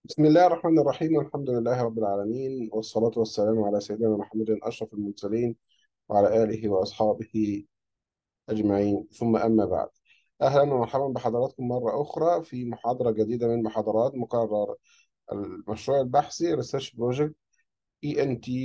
بسم الله الرحمن الرحيم والحمد لله رب العالمين والصلاة والسلام على سيدنا محمد أشرف المرسلين وعلى آله وأصحابه أجمعين ثم أما بعد أهلا ومرحبا بحضراتكم مرة أخرى في محاضرة جديدة من محاضرات مقرر المشروع البحثي Research Project ENT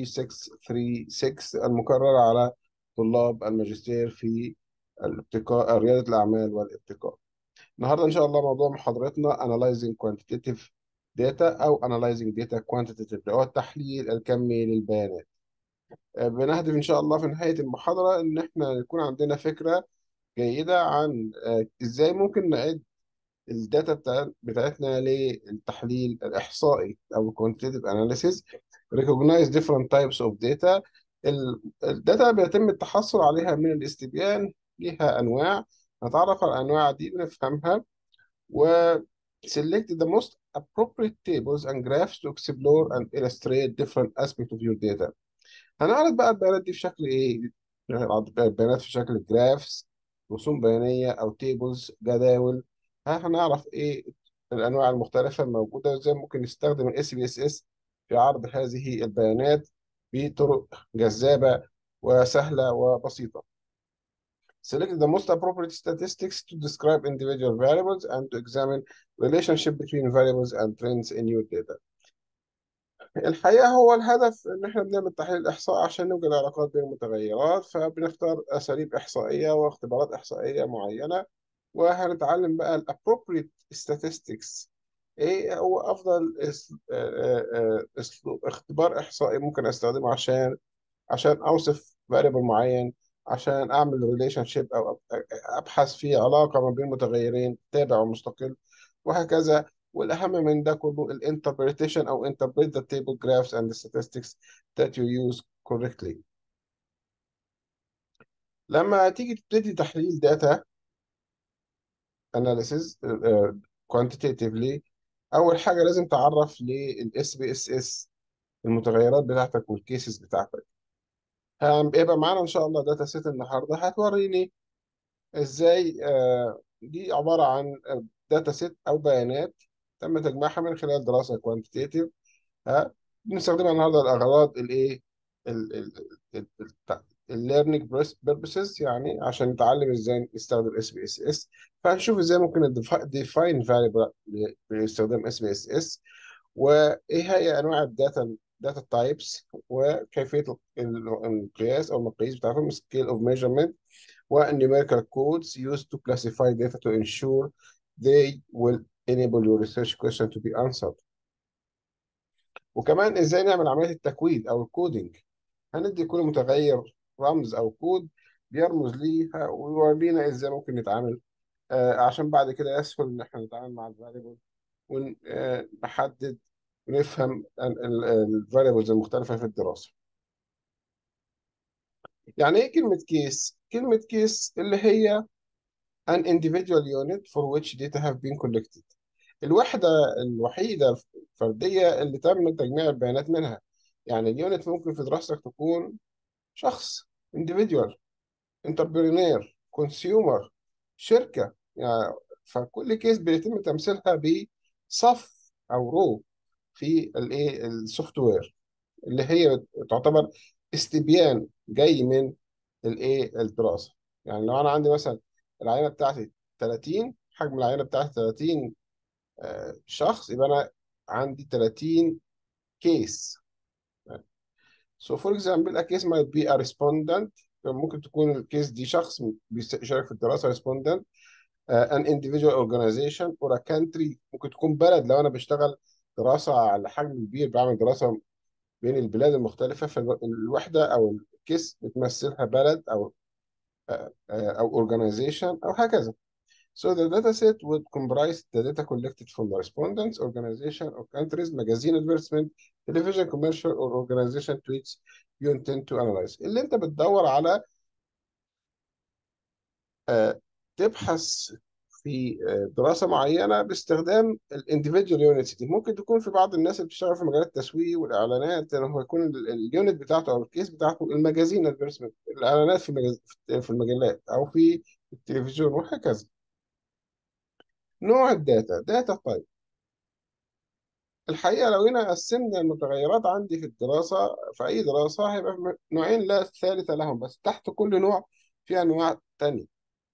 636 المقررة على طلاب الماجستير في الابتكار ريادة الأعمال والابتكار النهارده ان شاء الله موضوع محاضرتنا Analyzing Quantitative Data او Analyzing Data Quantitative اللي هو التحليل الكمي للبيانات آه، بنهدف ان شاء الله في نهاية المحاضرة ان احنا يكون عندنا فكرة جيدة عن آه، ازاي ممكن نعد الداتا بتاع- بتاعتنا للتحليل الإحصائي أو quantitative analysis recognize different types of data ال- الداتا بيتم التحصل عليها من الاستبيان ليها أنواع نتعرف على الأنواع دي بنفهمها و select the most appropriate tables and graphs to explore and illustrate different aspects of your data هنعرض بقى البيانات دي في شكل ايه؟ نعرض بقى البيانات في شكل جرافس رسوم بيانية أو تيبلز جداول ها هنعرف ايه الأنواع المختلفة الموجودة وازاي ممكن نستخدم الاس بي اس اس في عرض هذه البيانات بطرق جذابة وسهلة وبسيطة. Select the most appropriate statistics to describe individual variables and to examine relationship between variables and trends in your data. الحقيقة هو الهدف إن إحنا بنعمل تحليل إحصائي عشان نوجد علاقات بين المتغيرات فبنختار أساليب إحصائية واختبارات إحصائية معينة وهنتعلم بقى ال appropriate statistics إيه هو أفضل اس- آه، آه، آه، أسلوب اختبار إحصائي ممكن أستخدمه عشان عشان أوصف variable معين عشان أعمل relationship أو أب- أبحث في علاقة ما بين متغيرين تابع ومستقل وهكذا والأهم من ده كله ال interpretation أو interpret the table graphs and the statistics that you use correctly لما تيجي تبتدي تحليل data analysis uh, quantitatively أول حاجة لازم تعرف لل SPSS المتغيرات بتاعتك والكيسز بتاعتك هيبقى معانا إن شاء الله داتا سيت النهاردة هتوريني ازاي آه، دي عبارة عن داتا سيت او بيانات تم تجميعها من خلال دراسة كوانتيتيف ها بنستخدمها النهارده لاغراض الايه الليرنينج بيربسز يعني عشان نتعلم ازاي نستخدم اس بي اس اس فهنشوف ازاي ممكن ديفاين فاريبل باستخدام اس بي اس اس وايه هي انواع الداتا داتا تايبس وكيفيه ال- القياس او المقاييس بتاعتهم سكيل اوف ميجرمنت and numerical codes used to classify data to ensure they will enable your research question to be answered. وكمان ازاي نعمل عملية التكويد او الكودينج هندي كل متغير رمز او كود بيرمز ليها ويورينا ازاي ممكن نتعامل آه عشان بعد كده يسهل ان احنا نتعامل مع الفاريبل ونحدد ونفهم الفاريبلز المختلفة في الدراسة. يعني ايه كلمة كيس؟ كلمة كيس اللي هي an individual unit for which data have been collected. الوحدة الوحيدة الفردية اللي تم تجميع البيانات منها. يعني اليونت ممكن في دراستك تكون شخص individual entrepreneur consumer شركة يعني فكل كيس بيتم تمثيلها بصف أو رو في الايه السوفت وير اللي هي تعتبر استبيان جاي من الايه الدراسة يعني لو أنا عندي مثلا العينة بتاعتي 30 حجم العينة بتاعتي 30 آه، شخص يبقى أنا عندي 30 كيس So for example, a case might be a respondent ممكن تكون الكيس دي شخص بيشارك في الدراسة respondent uh, an individual organization or a country ممكن تكون بلد لو أنا بشتغل دراسة على حجم كبير بعمل دراسة بين البلاد المختلفة فالوحدة أو الكيس بتمثلها بلد أو آه، آه، أو organization أو هكذا. So the data set would comprise the data collected from the respondents, organization or countries, magazine advertisement, television commercial or organization tweets you intend to analyze. اللي انت بتدور على آه، تبحث في آه، دراسة معينة باستخدام الانديفيدوال يونتس دي ممكن تكون في بعض الناس اللي بتشتغل في مجال التسويق والإعلانات إن هو يكون اليونت بتاعته أو الكيس بتاعته المجازين advertisement الإعلانات في المجاز- في المجلات أو في التلفزيون وهكذا. نوع الداتا داتا تايب الحقيقة لو هنا قسمنا المتغيرات عندي في الدراسة في أي دراسة هيبقى نوعين لا ثالث لهم بس تحت كل نوع في أنواع تانية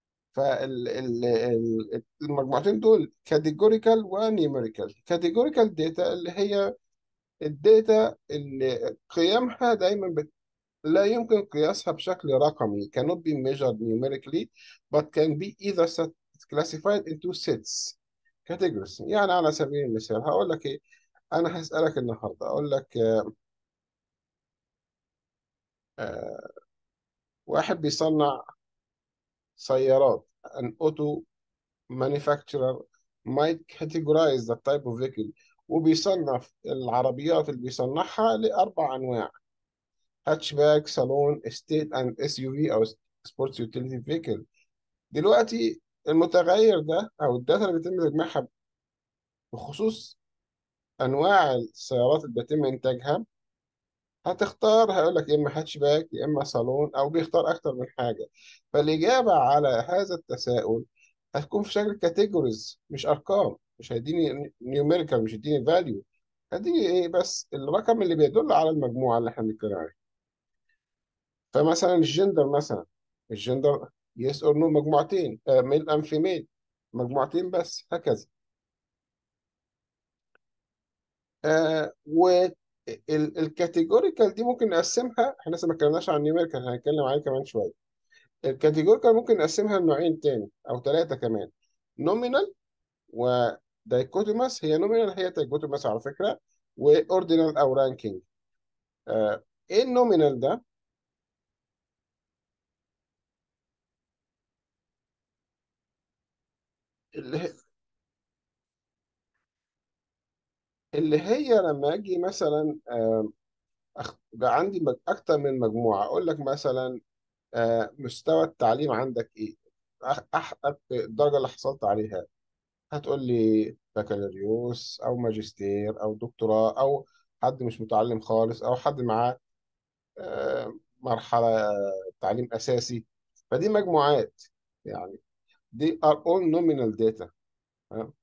فالمجموعتين دول كاتيجوريكال ونيوميريكال كاتيجوريكال داتا اللي هي الداتا اللي قيمها دايما بت... لا يمكن قياسها بشكل رقمي cannot be measured numerically but can be either set- classified into sets categories يعني على سبيل المثال هقول لك ايه انا هسألك النهارده اقول لك آه، آه، واحد بيصنع سيارات an auto manufacturer might categorize the type of vehicle وبيصنف العربيات اللي بيصنعها لأربع أنواع هاتشباك صالون ستيت اند اس يو في أو سبورتس يوتيليتي فيكل دلوقتي المتغير ده أو الداتا اللي بيتم تجميعها بخصوص أنواع السيارات اللي بيتم إنتاجها هتختار هيقول لك يا اما هاتشباك يا اما صالون او بيختار اكتر من حاجه فالاجابه على هذا التساؤل هتكون في شكل كاتيجوريز مش ارقام مش هيديني نيوميريكال مش هيديني فاليو هيديني ايه بس الرقم اللي بيدل على المجموعه اللي احنا بنتكلم عليها فمثلا الجندر مثلا الجندر يس اور نو مجموعتين ميل ام فيميل مجموعتين بس هكذا آه والكاتيجوريكال دي ممكن نقسمها احنا لسه ما اتكلمناش عن النيوميريكال هنتكلم عليه كمان شويه الكاتيجوريكال ممكن نقسمها لنوعين تاني او ثلاثه كمان نومينال ودايكوتوماس هي نومينال هي دايكوتوماس على فكره واوردينال او رانكينج آه ايه النومينال ده اللي هي اللي هي لما اجي مثلا آه أخ- بقى عندي مج- اكتر من مجموعه اقول لك مثلا آه مستوى التعليم عندك ايه أح أح الدرجه اللي حصلت عليها هتقول لي بكالوريوس او ماجستير او دكتوراه او حد مش متعلم خالص او حد معاه آه، مرحله آه، تعليم اساسي فدي مجموعات يعني دي are all nominal data ها؟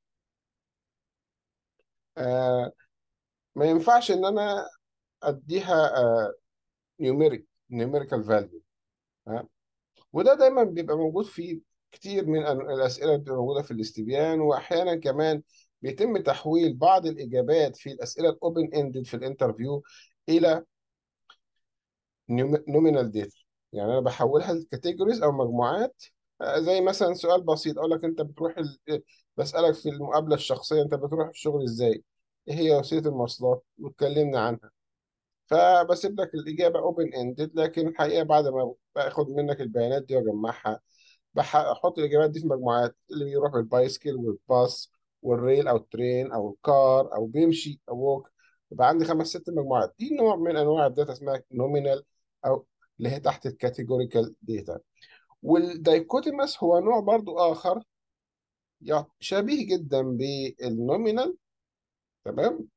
آه، ما ينفعش ان انا اديها آه، numeric numerical value ها؟ وده دايما بيبقى موجود في كتير من ال- الاسئله اللي بتبقى موجوده في الاستبيان واحيانا كمان بيتم تحويل بعض الاجابات في الاسئله الاوبن اندد في الانترفيو الى نومينال داتا يعني انا بحولها لكاتيجوريز او مجموعات آه، زي مثلا سؤال بسيط اقول لك انت بتروح ال... بسالك في المقابله الشخصيه انت بتروح الشغل ازاي ايه هي وسيله المواصلات واتكلمنا عنها فبسيب لك الاجابه اوبن اندد لكن الحقيقه بعد ما باخد منك البيانات دي واجمعها بحط الاجابات دي في مجموعات اللي بيروح بالبايسكل والباص والريل او الترين او الكار او بيمشي او ووك يبقى عندي خمس ست مجموعات دي نوع من انواع الداتا اسمها نومينال او اللي هي تحت الكاتيجوريكال داتا والدايكوتيماس هو نوع برضو اخر يع- شبيه جدا بالنومينال تمام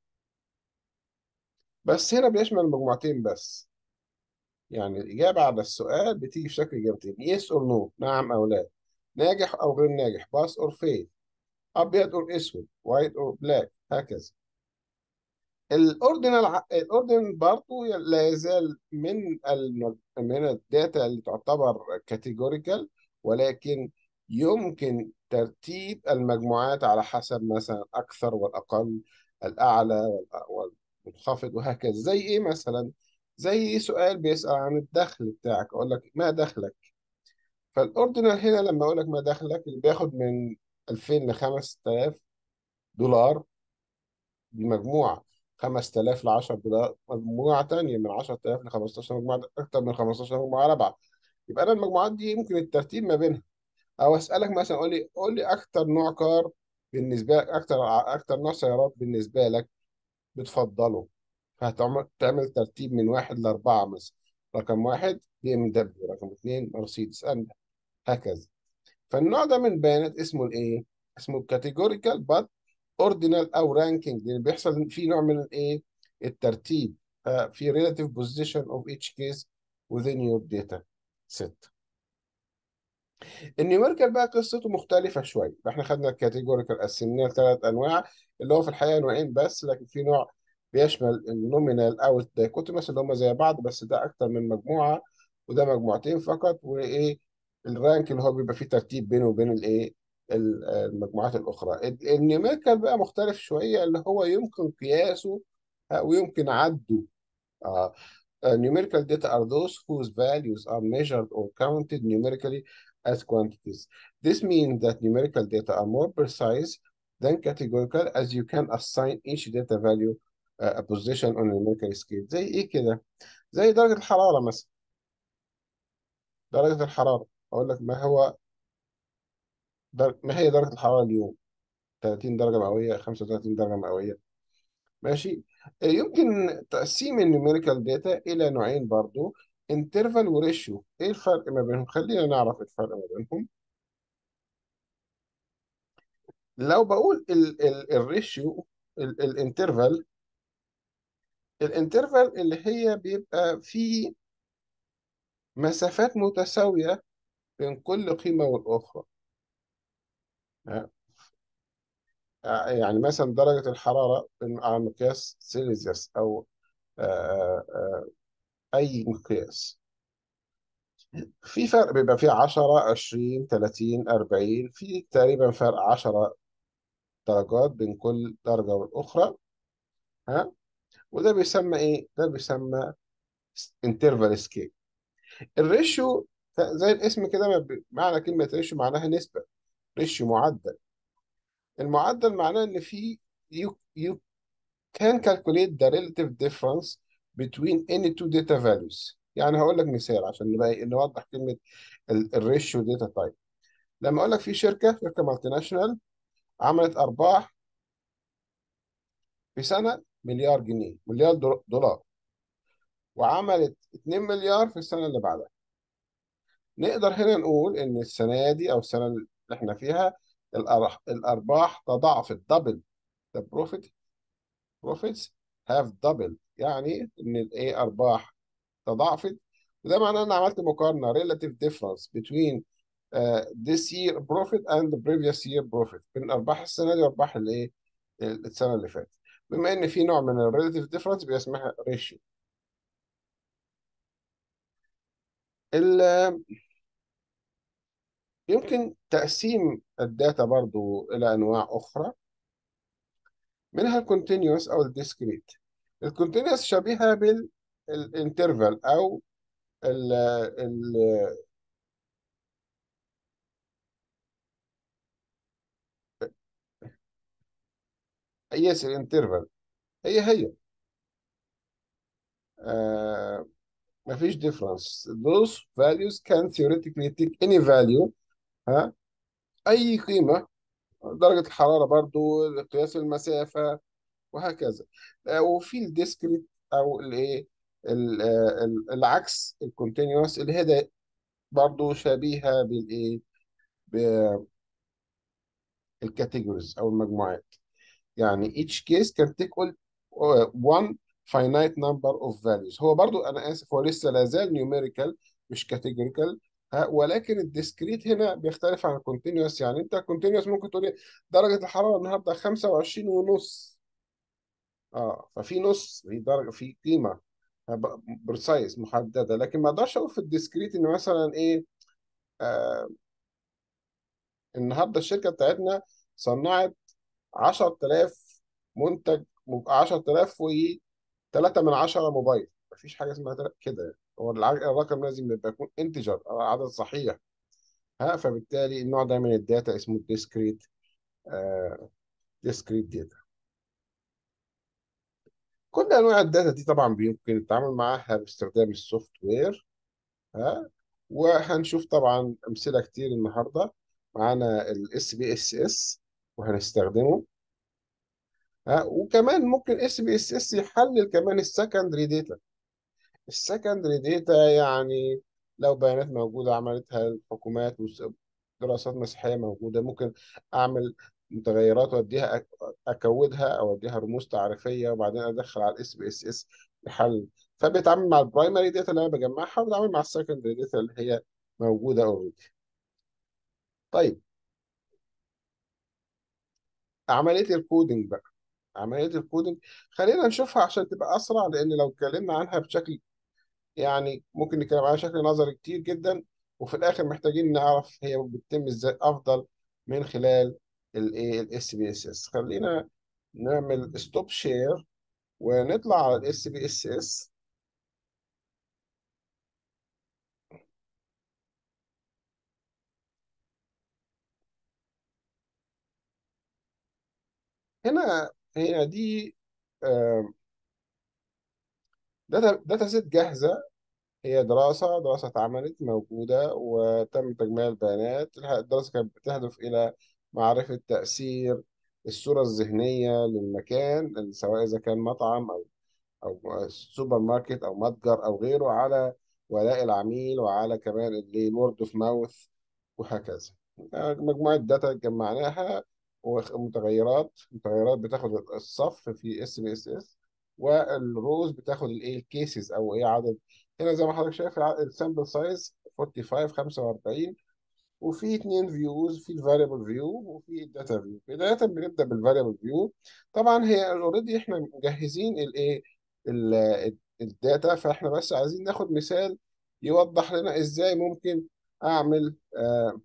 بس هنا بيشمل مجموعتين بس يعني الإجابة على السؤال بتيجي في شكل إجابتين yes or no نعم أو لا ناجح أو غير ناجح pass or fail ابيض او اسود وايت او بلاك هكذا الاوردينال ع- الاوردينال برضه لا يزال من الم- من الداتا اللي تعتبر كاتيجوريكال ولكن يمكن ترتيب المجموعات على حسب مثلا اكثر والاقل الاعلى والأ- والمنخفض وهكذا زي ايه مثلا زي سؤال بيسأل عن الدخل بتاعك اقول لك ما دخلك فالاوردينال هنا لما اقول لك ما دخلك اللي بياخد من 2000 ل 5000 دولار دي مجموعة 5000 ل 10 دولار مجموعة تانية من 10000 ل 15 مجموعة أكتر من 15 مجموعة رابعة يبقى أنا المجموعات دي يمكن الترتيب ما بينها أو أسألك مثلا قول لي قول لي أكتر نوع كار بالنسبة لك أكتر أكتر نوع سيارات بالنسبة لك بتفضله فهتعمل تعمل ترتيب من واحد لأربعة مثلا رقم واحد بي ام دبليو رقم اثنين مرسيدس أند هكذا فالنوع ده من البيانات اسمه الايه؟ اسمه الكاتيجوريكال بات اوردينال او رانكينج لان بيحصل فيه نوع من الايه؟ الترتيب آه، في relative position of each case within your data set النيوميريكال بقى قصته مختلفة شوية احنا خدنا الكاتيجوريكال قسمناه لثلاث انواع اللي هو في الحقيقة نوعين بس لكن في نوع بيشمل النومينال او الدايكوتومس اللي هم زي بعض بس ده اكتر من مجموعة وده مجموعتين فقط وايه الرانك اللي هو بيبقى فيه ترتيب بينه وبين الايه ال- المجموعات الاخرى ال- النيوميريكال بقى مختلف شوية اللي هو يمكن قياسه آه، ويمكن عده آه، Uh, numerical data are those whose values are measured or counted numerically as quantities. This means that numerical data are more precise than categorical as you can assign each data value uh, a position on a numerical scale. زي ايه كده؟ زي درجة الحرارة مثلا. درجة الحرارة أقول لك ما هو در... ما هي درجة الحرارة اليوم؟ 30 درجة مئوية 35 درجة مئوية ماشي يمكن تقسيم النيوميريكال داتا الى نوعين برضو انترفال وريشيو ايه الفرق ما بينهم خلينا نعرف الفرق ما بينهم لو بقول الريشيو الانترفال الانترفال اللي هي بيبقى في مسافات متساوية بين كل قيمة والأخرى يعني مثلا درجة الحرارة على مقياس سيليزيوس أو آه، آه، أي مقياس في فرق بيبقى فيه 10 20 30 40 في تقريبا فرق 10 درجات بين كل درجة والأخرى ها وده بيسمى إيه؟ ده بيسمى انترفال سكيل الريشيو زي الاسم كده ما بي- معنى كلمة ريشيو معناها نسبة ريشيو معدل المعدل معناه إن في you, you can calculate the relative difference between any two data values يعني هقول لك مثال عشان نبقى إيه؟ نوضح كلمة الريشيو داتا تايب لما اقول لك في شركه شركه مالتي ناشونال عملت ارباح في سنه مليار جنيه مليار دول- دولار وعملت 2 مليار في السنه اللي بعدها نقدر هنا نقول ان السنه دي او السنه اللي احنا فيها الأرح- الارباح تضاعفت دبل the profit profits have doubled يعني ان الايه ارباح تضاعفت وده معناه ان عملت مقارنه relative difference between uh, this year profit and the previous year profit بين ارباح السنه دي وارباح الايه السنه اللي فاتت بما ان في نوع من الريلاتيف ديفرنس بيبقى اسمها ريشيو يمكن تقسيم الداتا برضو الى انواع اخرى منها الكونتينوس او الديسكريت الكونتينوس شبيهه بالانترفال او ال ال يس الانترفال هي هي آه مفيش difference those values can theoretically take any value ها اي قيمه درجه الحراره برضو قياس المسافه وهكذا آه، وفي الديسكريت او الايه ال- آه، ال- العكس الكونتينوس اللي هي ده برضو شبيهه بالايه بالكاتيجوريز او المجموعات يعني each case can take all uh, one finite number of values هو برضو انا اسف هو لسه لا زال numerical مش categorical ها ولكن الديسكريت هنا بيختلف عن الكونتينوس يعني انت الكونتينوس ممكن تقول لي درجه الحراره النهارده 25 ونص اه ففي نص في درجه في قيمه بريسايز محدده لكن ما اقدرش اقول في الديسكريت ان مثلا ايه آه النهارده الشركه بتاعتنا صنعت 10000 منتج 10000 و 3 من 10 موبايل مفيش حاجه اسمها تلات- كده يعني. هو الع- الرقم لازم يبقى يكون انتجر عدد صحيح ها فبالتالي النوع ده من الداتا اسمه ديسكريت آه ديسكريت داتا كل انواع الداتا دي طبعا يمكن التعامل معاها باستخدام السوفت وير ها وهنشوف طبعا امثله كتير النهارده معانا الاس بي اس اس وهنستخدمه ها وكمان ممكن اس بي اس اس يحلل كمان السكندري داتا السكندري داتا يعني لو بيانات موجوده عملتها الحكومات ودراسات مسيحيه موجوده ممكن اعمل متغيرات واديها أك- اكودها او اديها رموز تعريفيه وبعدين ادخل على الاس بي اس اس لحل فبيتعامل مع البرايمري داتا اللي انا بجمعها وبيتعامل مع السكندري داتا اللي هي موجوده اوريدي طيب عملية الكودينج بقى عملية الكودينج خلينا نشوفها عشان تبقى أسرع لأن لو اتكلمنا عنها بشكل يعني ممكن نتكلم عنها بشكل نظري كتير جدا وفي الآخر محتاجين نعرف هي بتتم إزاي أفضل من خلال الايه الاس بي اس اس خلينا نعمل ستوب شير ونطلع على الاس بي اس اس هنا هي دي داتا داتا سيت جاهزة هي دراسة دراسة اتعملت موجودة وتم تجميع البيانات الدراسة كانت بتهدف إلى معرفة تأثير الصورة الذهنية للمكان سواء إذا كان مطعم أو أو سوبر ماركت أو متجر أو غيره على ولاء العميل وعلى كمان اللي وورد اوف ماوث وهكذا مجموعة داتا جمعناها ومتغيرات متغيرات بتاخد الصف في اس بي اس اس والروز بتاخد الايه الكيسز او ايه عدد هنا زي ما حضرتك شايف السامبل سايز 45 45 وفي اتنين فيوز في الفاريبل فيو وفي الداتا فيو بداية بنبدأ بالفاريبل فيو طبعا هي اوريدي احنا مجهزين الايه ال- الداتا فاحنا بس عايزين ناخد مثال يوضح لنا ازاي ممكن اعمل آه،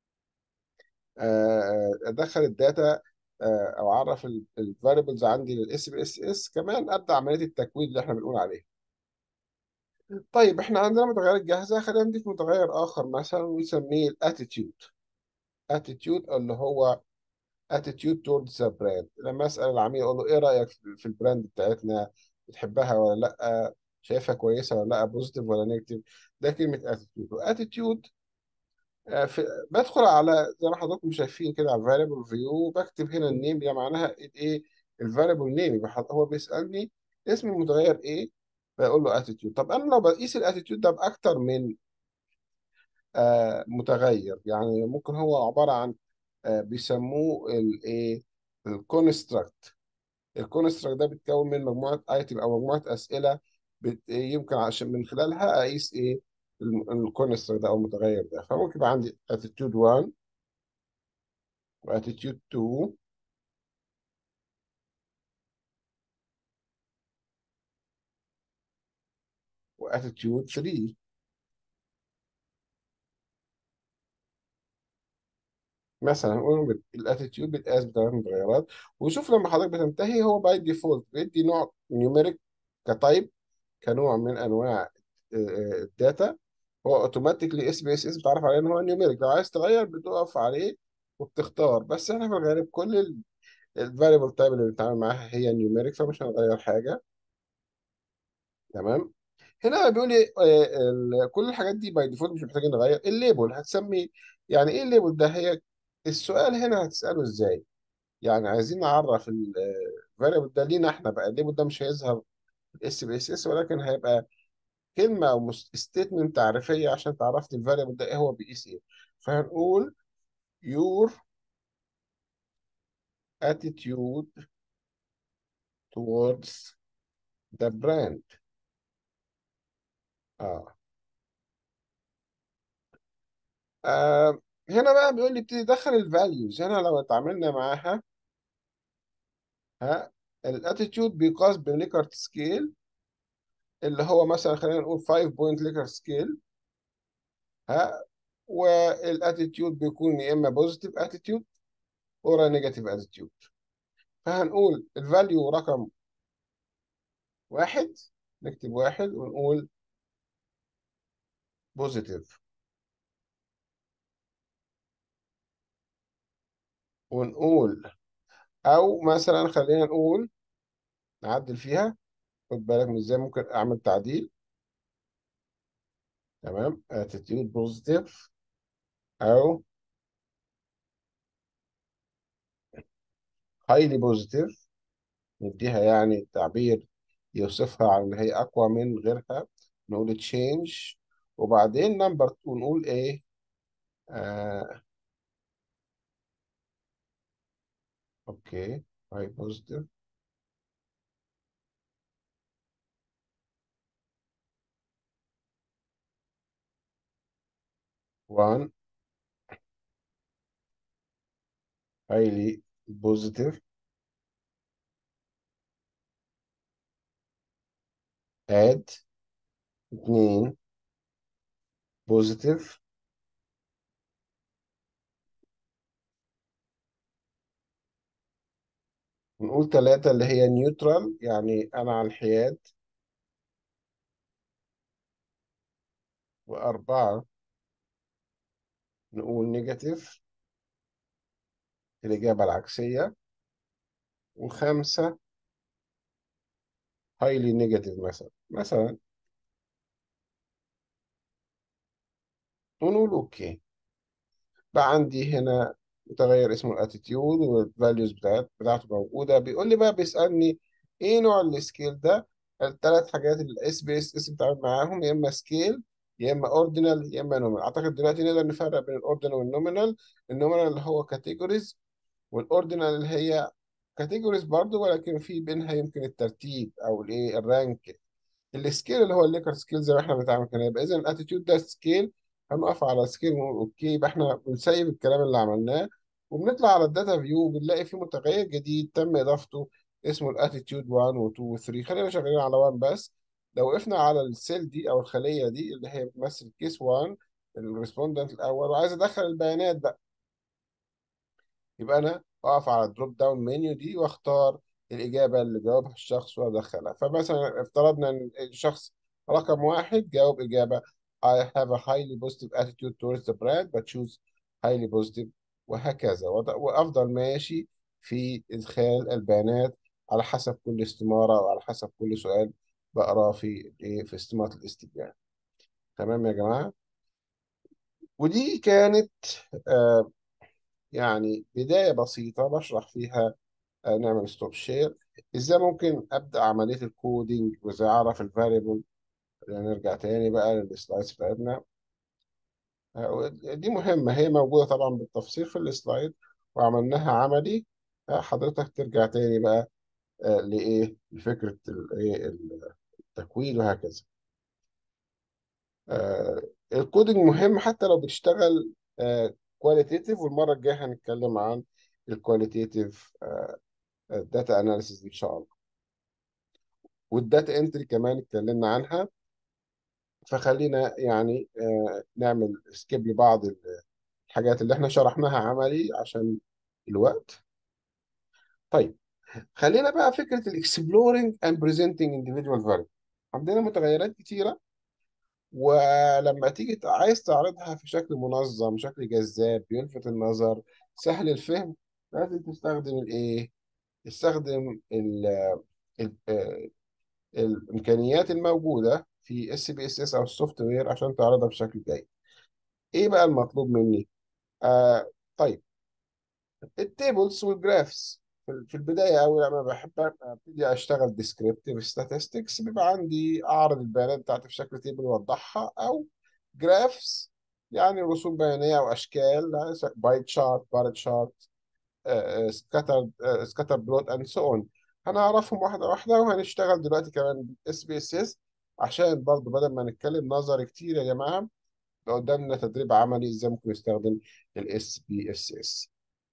آه، ادخل الداتا آه، او اعرف الفاريبلز عندي للاس بي اس اس كمان ابدا عمليه التكوين اللي احنا بنقول عليها طيب احنا عندنا متغيرات جاهزه خلينا نضيف متغير اخر مثلا ونسميه الاتيتيود اتيتيود اللي هو attitude towards the brand لما اسال العميل اقول له ايه رايك في في البراند بتاعتنا بتحبها ولا لا شايفها كويسه ولا لا بوزيتيف ولا نيجاتيف ده كلمه attitude واتيتيود في بدخل على زي ما حضراتكم شايفين كده على الفاريبل فيو بكتب هنا النيم اللي معناها ايه الفاريبل نيم يبقى حض- هو بيسالني اسم المتغير ايه بقول له اتيتيود طب انا لو بقيس الاتيتيود ده باكتر من آه متغير يعني ممكن هو عباره عن آه بيسموه الايه الكونستراكت الكونستراكت ده بيتكون من مجموعه ايتم او مجموعه اسئله بت... يمكن عشان من خلالها اقيس ايه الكونستراكت ده او المتغير ده فممكن يبقى عندي اتيتيود 1 واتيتيود 2 واتيتيود 3 مثلا نقول الاتيتيود بيتقاس بثلاث متغيرات وشوف لما حضرتك بتنتهي هو باي ديفولت بيدي نوع نيوميريك كتايب كنوع من انواع آه، آه، الداتا هو اوتوماتيكلي اس بي اس اس بتعرف عليه ان هو نيوميريك لو عايز تغير بتقف عليه وبتختار بس احنا في الغالب كل الفاريبل تايب اللي بنتعامل معاها هي نيوميريك فمش هنغير حاجه تمام هنا بيقول لي آه، ال- كل الحاجات دي باي ديفولت مش محتاجين نغير الليبل هتسمي يعني ايه الليبل ده هي السؤال هنا هتسأله ازاي يعني عايزين نعرف الفاريبل ده لينا احنا بقى الليبل ده مش هيظهر اس بي اس اس ولكن هيبقى كلمه او ستيتمنت تعريفيه عشان تعرفني الفاريبل ده ايه هو بيقيس ايه فهنقول your attitude towards the brand اه, آه. هنا بقى بيقول لي ابتدي دخل الفاليوز هنا لو اتعاملنا معاها ها الاتيتيود بيقاس بليكارت سكيل اللي هو مثلا خلينا نقول 5 بوينت ليكارت سكيل ها والاتيتيود بيكون يا اما بوزيتيف اتيتيود اور نيجاتيف اتيتيود فهنقول الفاليو رقم واحد نكتب واحد ونقول بوزيتيف ونقول او مثلا خلينا نقول نعدل فيها خد بالك من ازاي ممكن اعمل تعديل تمام اتيتيود بوزيتيف او هايلي بوزيتيف نديها يعني تعبير يوصفها على ان هي اقوى من غيرها نقول تشينج وبعدين نمبر 2 نقول ايه آه اوكي هاي بوزيتيف 1 highly positive add اتنين positive نقول تلاتة اللي هي نيوترال يعني أنا على الحياد وأربعة نقول نيجاتيف الإجابة العكسية وخمسة highly negative مثلا مثلا ونقول أوكي بقى عندي هنا متغير اسمه الاتيتيود والفاليوز بتاعت بتاعته موجودة بيقول لي بقى بيسألني ايه نوع السكيل ده الثلاث حاجات اللي الاس بي اس اس بتعامل معاهم يا اما سكيل يا اما اوردينال يا اما نومينال اعتقد دلوقتي نقدر نفرق بين الاوردينال والنومينال النومينال اللي هو كاتيجوريز والاوردينال اللي هي كاتيجوريز برضو ولكن في بينها يمكن الترتيب او الايه الرانك السكيل اللي هو الليكر سكيل زي ما احنا بنتعامل كده يبقى اذا الاتيتيود ده سكيل هنقف على سكيل ونقول اوكي يبقى احنا بنسيب الكلام اللي عملناه وبنطلع على الداتا فيو بنلاقي فيه متغير جديد تم اضافته اسمه الاتيتيود 1 و 2 و 3 خلينا شغالين على 1 بس لو وقفنا على السيل دي او الخليه دي اللي هي بتمثل كيس 1 الريسبوندنت الاول وعايز ادخل البيانات بقى يبقى انا اقف على الدروب داون منيو دي واختار الاجابه اللي جاوبها الشخص وادخلها فمثلا افترضنا ان الشخص رقم واحد جاوب اجابه I have a highly positive attitude towards the brand but choose highly positive وهكذا وض- وافضل ماشي في ادخال البيانات على حسب كل استماره وعلى حسب كل سؤال بقراه في إيه؟ في استماره الاستبيان تمام يا جماعه ودي كانت آه يعني بدايه بسيطه بشرح فيها آه، نعمل ستوب شير ازاي ممكن ابدا عمليه الكودينج وازاي اعرف الفاريبل نرجع تاني بقى للسلايدز بتاعتنا آه، دي مهمه هي موجوده طبعا بالتفصيل في السلايد وعملناها عملي آه، حضرتك ترجع تاني بقى آه، لايه لفكره الايه التكوين وهكذا آه، الكودينج مهم حتى لو بتشتغل كواليتيتيف والمره الجايه هنتكلم عن الكواليتيتيف داتا اناليسيس ان شاء الله والداتا انتري كمان اتكلمنا عنها فخلينا يعني آه، نعمل سكيب لبعض الحاجات اللي احنا شرحناها عملي عشان الوقت طيب خلينا بقى فكرة الاكسبلورينج اند بريزنتنج individual variable عندنا متغيرات كتيرة ولما تيجي ت- عايز تعرضها في شكل منظم شكل جذاب يلفت النظر سهل الفهم لازم تستخدم الايه تستخدم ال ال آه، الامكانيات الموجودة في اس بي اس اس او السوفت وير عشان تعرضها بشكل جيد ايه بقى المطلوب مني آه طيب التيبلز والجرافس في في البدايه اول لما بحب ابتدي اشتغل ديسكريبتيف statistics بيبقى عندي اعرض البيانات بتاعتي في شكل تيبل واوضحها او جرافس يعني رسوم بيانيه او اشكال باي تشارت بار تشارت سكاتر سكاتر بلوت اند سو اون هنعرفهم واحده واحده وهنشتغل دلوقتي كمان اس بي اس اس عشان برضه بدل ما نتكلم نظري كتير يا جماعه لو قدامنا تدريب عملي ازاي ممكن نستخدم الاس بي اس اس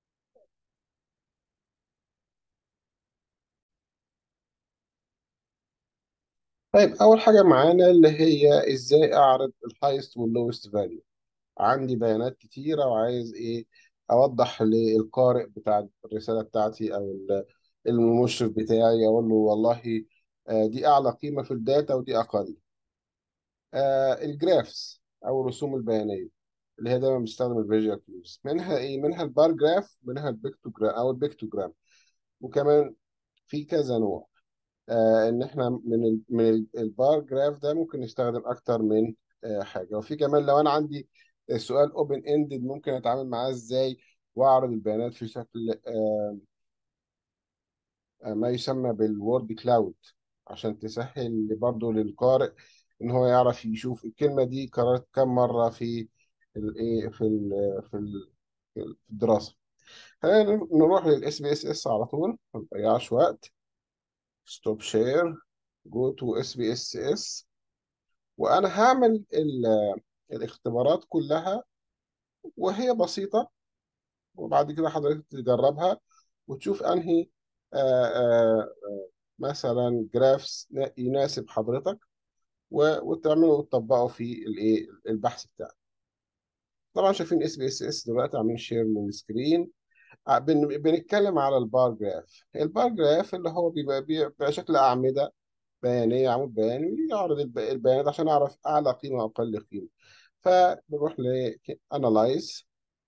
طيب اول حاجه معانا اللي هي ازاي اعرض الهايست واللوست فاليو عندي بيانات كتيره وعايز ايه اوضح للقارئ بتاع الرساله بتاعتي او ال- المشرف بتاعي اقول له والله آه، دي اعلى قيمه في الداتا ودي اقل آه، الجرافس او الرسوم البيانيه اللي هي دايما بستخدم الفيجوال كيوز منها ايه منها البار جراف منها البيكتوجرام او البيكتوجرام وكمان في كذا نوع آه ان احنا من ال من ال- البار جراف ده ممكن نستخدم اكتر من آه حاجه وفي كمان لو انا عندي سؤال اوبن اندد ممكن اتعامل معاه ازاي واعرض البيانات في شكل آه آه، ما يسمى بالوورد كلاود عشان تسهل برضه للقارئ ان هو يعرف يشوف الكلمه دي قررت كم مره في الايه في ال في ال في الدراسه خلينا نروح للاس بي اس اس على طول ما نضيعش وقت ستوب شير جو تو اس بي اس اس وانا هعمل ال- الاختبارات كلها وهي بسيطة وبعد كده حضرتك تجربها وتشوف انهي آه، آه، مثلا جرافس يناسب حضرتك و- وتعمله وتطبقه في الايه البحث بتاعك طبعا شايفين اس بي اس اس دلوقتي عاملين شير من السكرين ع- بن- بنتكلم على البار جراف البار جراف اللي هو بيبقى بيبقى شكل أعمدة بيانية عمود بياني يعرض الب- البيانات عشان أعرف أعلى قيمة وأقل قيمة فبنروح ل Analyze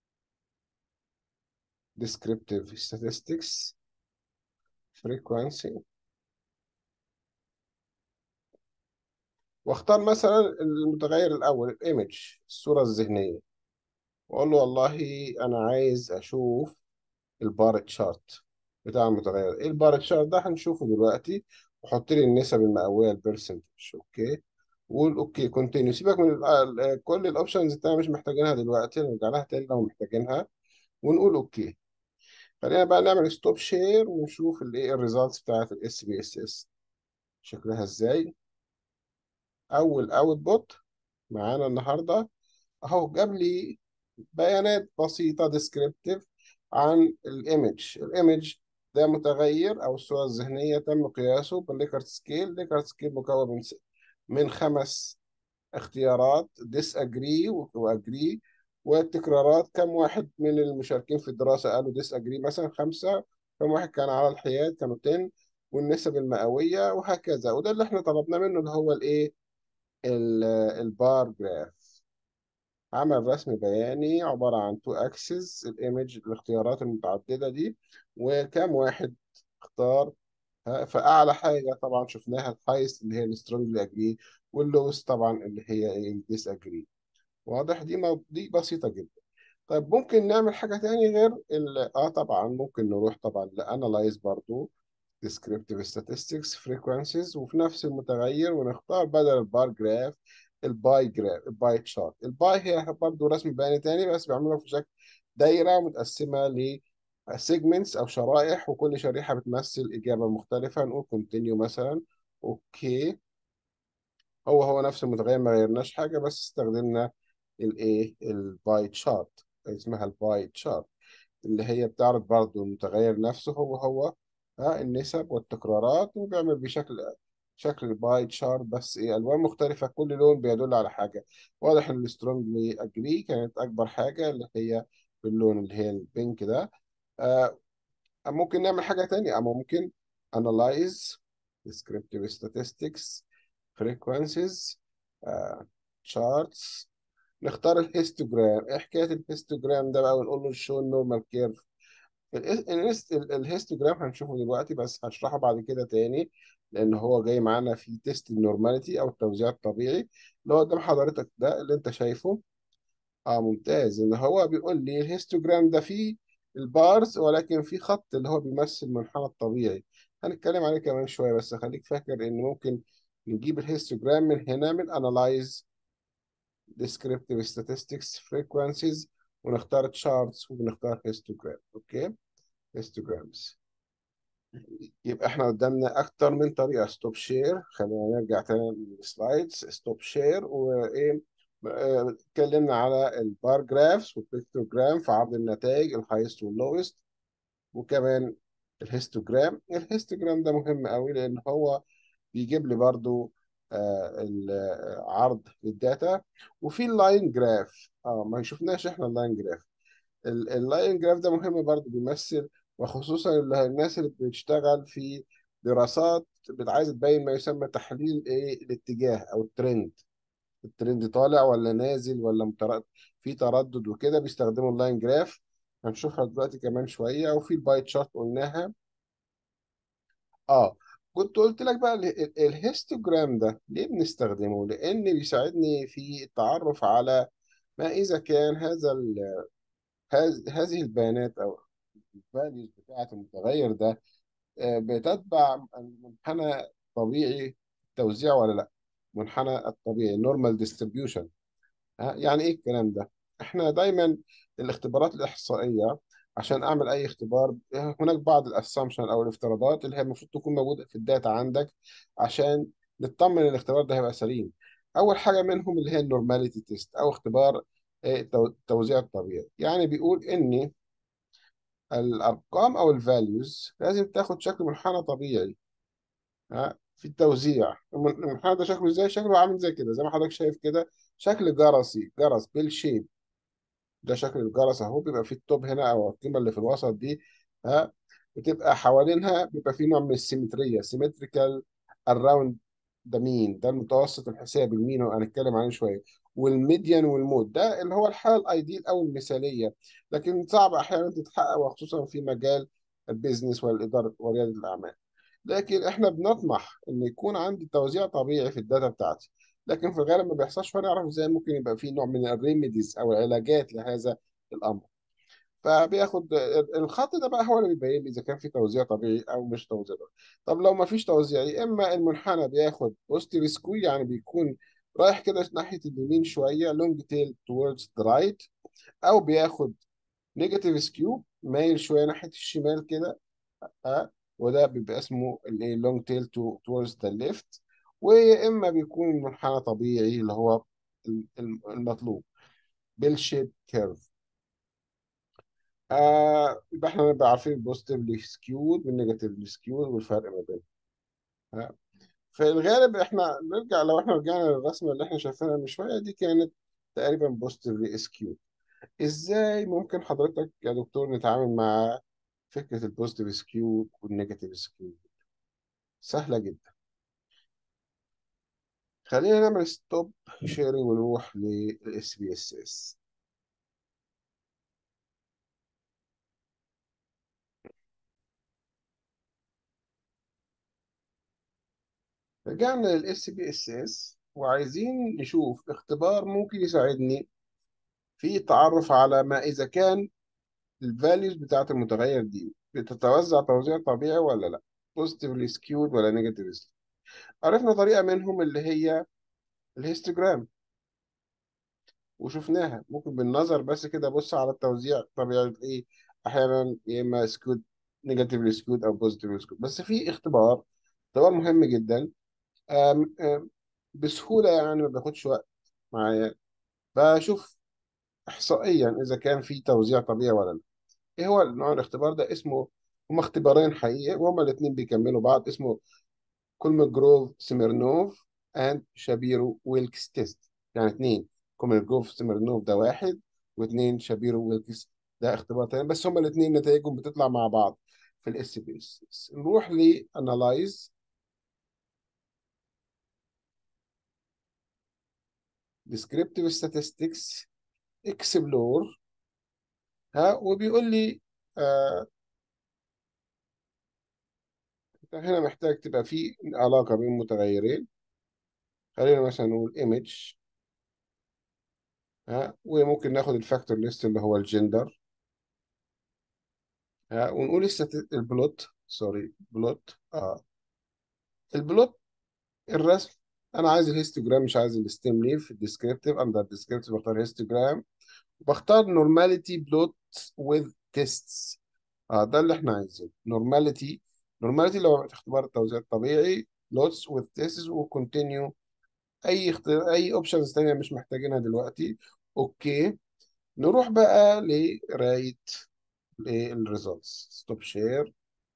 Descriptive Statistics Frequency واختار مثلا المتغير الأول الإيمج الصورة الذهنية وأقول له والله أنا عايز أشوف البار تشارت بتاع المتغير ايه البار تشارت ده هنشوفه دلوقتي وحط لي النسب المئويه البرسنتج اوكي وقول اوكي كونتينيو سيبك من ال ال كل الاوبشنز التانية مش محتاجينها دلوقتي نرجع لها تاني لو محتاجينها ونقول اوكي خلينا بقى نعمل ستوب شير ونشوف الايه الريزلتس بتاعت الاس بي اس اس شكلها ازاي اول اوت بوت معانا النهارده اهو جاب لي بيانات بسيطة ديسكريبتيف عن الايمج الايمج ده متغير او الصورة الذهنية تم قياسه بالليكرت سكيل ليكرت سكيل مكون من س- من خمس اختيارات ديس اجري واجري والتكرارات كم واحد من المشاركين في الدراسة قالوا ديس اجري مثلا خمسة كم واحد كان على الحياد كانوا 10 والنسب المئوية وهكذا وده اللي احنا طلبنا منه اللي هو الايه ال- البار جراف عمل رسم بياني عبارة عن تو اكسس الايمج الاختيارات المتعددة دي وكام واحد اختار ها، فأعلى حاجة طبعا شفناها الهايست اللي هي السترونجلي اجري واللوست طبعا اللي هي الديس اجري واضح دي مو- دي بسيطة جدا طيب ممكن نعمل حاجة تاني غير ال اه طبعا ممكن نروح طبعا لانالايز برضو descriptive statistics frequencies وفي نفس المتغير ونختار بدل البار جراف الباي جراف الباي تشارت الباي هي برضو رسم بياني تاني بس بعمله في شكل دايرة متقسمة ل segments أو شرائح وكل شريحة بتمثل إجابة مختلفة نقول continue مثلا أوكي هو هو نفس المتغير ما غيرناش حاجة بس استخدمنا الايه الباي تشارت اسمها الباي تشارت اللي هي بتعرض برضو المتغير نفسه هو هو ها النسب والتكرارات وبيعمل بشكل شكل الباي تشارت بس ايه الوان مختلفه كل لون بيدل على حاجه واضح ان السترونجلي اجري كانت اكبر حاجه اللي هي باللون اللي هي البينك ده آه ممكن نعمل حاجه تانية اما ممكن analyze descriptive statistics frequencies آه charts نختار الهيستوجرام ايه حكايه الهيستوجرام ده بقى ونقول له شو النورمال كيرف الهيستوجرام هنشوفه دلوقتي بس هشرحه بعد كده تاني لان هو جاي معانا في تيست النورماليتي او التوزيع الطبيعي اللي هو قدام حضرتك ده اللي انت شايفه اه ممتاز ان هو بيقول لي الهيستوجرام ده فيه البارز ولكن في خط اللي هو بيمثل المنحنى الطبيعي هنتكلم عليه كمان شويه بس خليك فاكر ان ممكن نجيب الهيستوجرام من هنا من analyze descriptive statistics frequencies ونختار charts وبنختار histogram اوكي histograms يبقى احنا قدامنا اكتر من طريقه ستوب شير خلينا نرجع تاني للسلايدز ستوب شير وايه آه، اتكلمنا على البار جرافس والبيكتوجرام في عرض النتائج الهايست واللويست وكمان الهيستوجرام الهيستوجرام ده مهم قوي لان هو بيجيب لي برضو آه، العرض للداتا وفي اللاين جراف اه ما شفناش احنا اللاين جراف ال- اللاين جراف ده مهم برضو بيمثل وخصوصا اللي الناس اللي بتشتغل في دراسات بت- عايزه تبين ما يسمى تحليل ايه الاتجاه او الترند الترند طالع ولا نازل ولا متردد في تردد وكده بيستخدموا اللاين جراف هنشوفها دلوقتي كمان شويه وفي الباي تشارت قلناها اه كنت قلت لك بقى ال- ال- الهيستوجرام ده ليه بنستخدمه لان بيساعدني في التعرف على ما اذا كان هذا ال... هذ... هذه البيانات او الفاليوز بتاعه المتغير ده آه، بتتبع المنحنى الطبيعي التوزيع ولا لا المنحنى الطبيعي النورمال ديستريبيوشن ها، يعني ايه الكلام ده احنا دايما الاختبارات الاحصائيه عشان اعمل اي اختبار هناك بعض الاسامبشن او الافتراضات اللي هي المفروض تكون موجوده في الداتا عندك عشان نطمن ان الاختبار ده هيبقى سليم اول حاجه منهم اللي هي النورماليتي تيست او اختبار آه، التو- التوزيع الطبيعي يعني بيقول ان الارقام او الفاليوز لازم تاخد شكل منحنى طبيعي ها في التوزيع المن- المنحنى ده شكله ازاي شكله عامل زي كده زي ما حضرتك شايف كده شكل جرسي جرس بيل شيب ده شكل الجرس اهو بيبقى فيه التوب هنا او القيمه اللي في الوسط دي ها بتبقى حوالينها بيبقى فيه نوع من السيمتريه سيمتريكال اراوند ده مين ده المتوسط الحسابي المين هنتكلم عنه شويه والميديان والمود ده اللي هو الحاله الايديال او المثاليه لكن صعب احيانا تتحقق وخصوصا في مجال البيزنس والاداره ورياده الاعمال لكن احنا بنطمح ان يكون عندي توزيع طبيعي في الداتا بتاعتي لكن في الغالب ما بيحصلش فانا اعرف ازاي ممكن يبقى في نوع من الريميديز او العلاجات لهذا الامر فبياخد الخط ده بقى هو اللي بيبين لي اذا كان في توزيع طبيعي او مش توزيع طبيعي طب لو ما فيش توزيع يا اما المنحنى بياخد بوزيتيف سكو يعني بيكون رايح كده ناحيه اليمين شويه لونج تيل towards the right او بياخد نيجاتيف سكيو مايل شويه ناحيه الشمال كده ها وده بيبقى اسمه الايه لونج تيل تو towards the left ويا اما بيكون المنحنى طبيعي اللي هو الم- المطلوب بيل شيب كيرف آه يبقى احنا نبقى عارفين البوزيتيفلي سكيود والنيجاتيفلي سكيود والفرق ما بينهم آه. في الغالب احنا نرجع لو احنا رجعنا للرسمه اللي احنا شايفينها من شويه دي كانت تقريبا بوزيتيفلي سكيود ازاي ممكن حضرتك يا دكتور نتعامل مع فكره البوزيتيف سكيود والنيجاتيف سكيود سهله جدا خلينا نعمل ستوب شيرنج ونروح للاس بي اس اس رجعنا للاس بي اس اس وعايزين نشوف اختبار ممكن يساعدني في التعرف على ما اذا كان الفاليوز بتاعت المتغير دي بتتوزع توزيع طبيعي ولا لا بوزيتيفلي سكيود ولا نيجاتيفلي عرفنا طريقة منهم اللي هي الهيستوجرام وشفناها ممكن بالنظر بس كده بص على التوزيع طبيعي ايه احيانا يا اما سكيود نيجاتيفلي سكيود او بوزيتيفلي سكيود بس في اختبار اختبار مهم جدا آم آم بسهولة يعني ما بياخدش وقت معايا بشوف احصائيا اذا كان في توزيع طبيعي ولا لا ايه هو نوع الاختبار ده اسمه هما اختبارين حقيقي وهما الاثنين بيكملوا بعض اسمه كولموجروف سيميرنوف اند شابيرو ويلكس تيست يعني اثنين كولموجروف سيميرنوف ده واحد واثنين شابيرو ويلكس ده اختبار تاني بس هما الاثنين نتائجهم بتطلع مع بعض في الاس بي اس نروح لانالايز descriptive statistics اكسبلور ها وبيقول لي آه هنا محتاج تبقى في علاقة بين متغيرين خلينا مثلا نقول image ها وممكن ناخد الفاكتور ليست اللي هو الجندر ها ونقول الستات البلوت سوري بلوت اه البلوت الرسم انا عايز الهيستوجرام مش عايز الستيم ليف الديسكريبتيف اندر الديسكريبتيف بختار هيستوجرام وبختار نورماليتي بلوت وذ تيستس اه ده اللي احنا عايزينه نورماليتي نورماليتي لو اختبار التوزيع الطبيعي بلوتس وذ تيستس وكونتينيو اي اختيار اي اوبشنز تانية مش محتاجينها دلوقتي اوكي نروح بقى لقرايه الريزلتس ستوب شير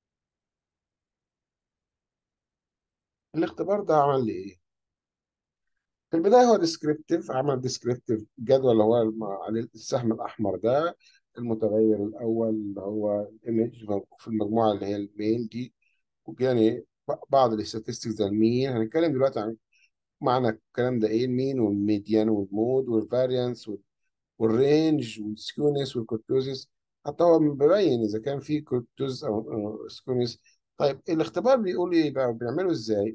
الاختبار ده عمل لي ايه في البدايه هو ديسكريبتيف عمل ديسكريبتيف جدول اللي هو الم- عليه السهم الاحمر ده المتغير الاول اللي هو الايمج في المجموعه اللي هي الميل دي يعني ب- بعض الاستاتستكس زي المين هنتكلم دلوقتي عن معنى الكلام ده ايه المين والميديان والمود والفاريانس والرينج والسكيونس والكورتوزيس حتى هو بيبين اذا كان في كورتوز او أو سكيونس طيب الاختبار بيقول ايه بقى بيعمله ازاي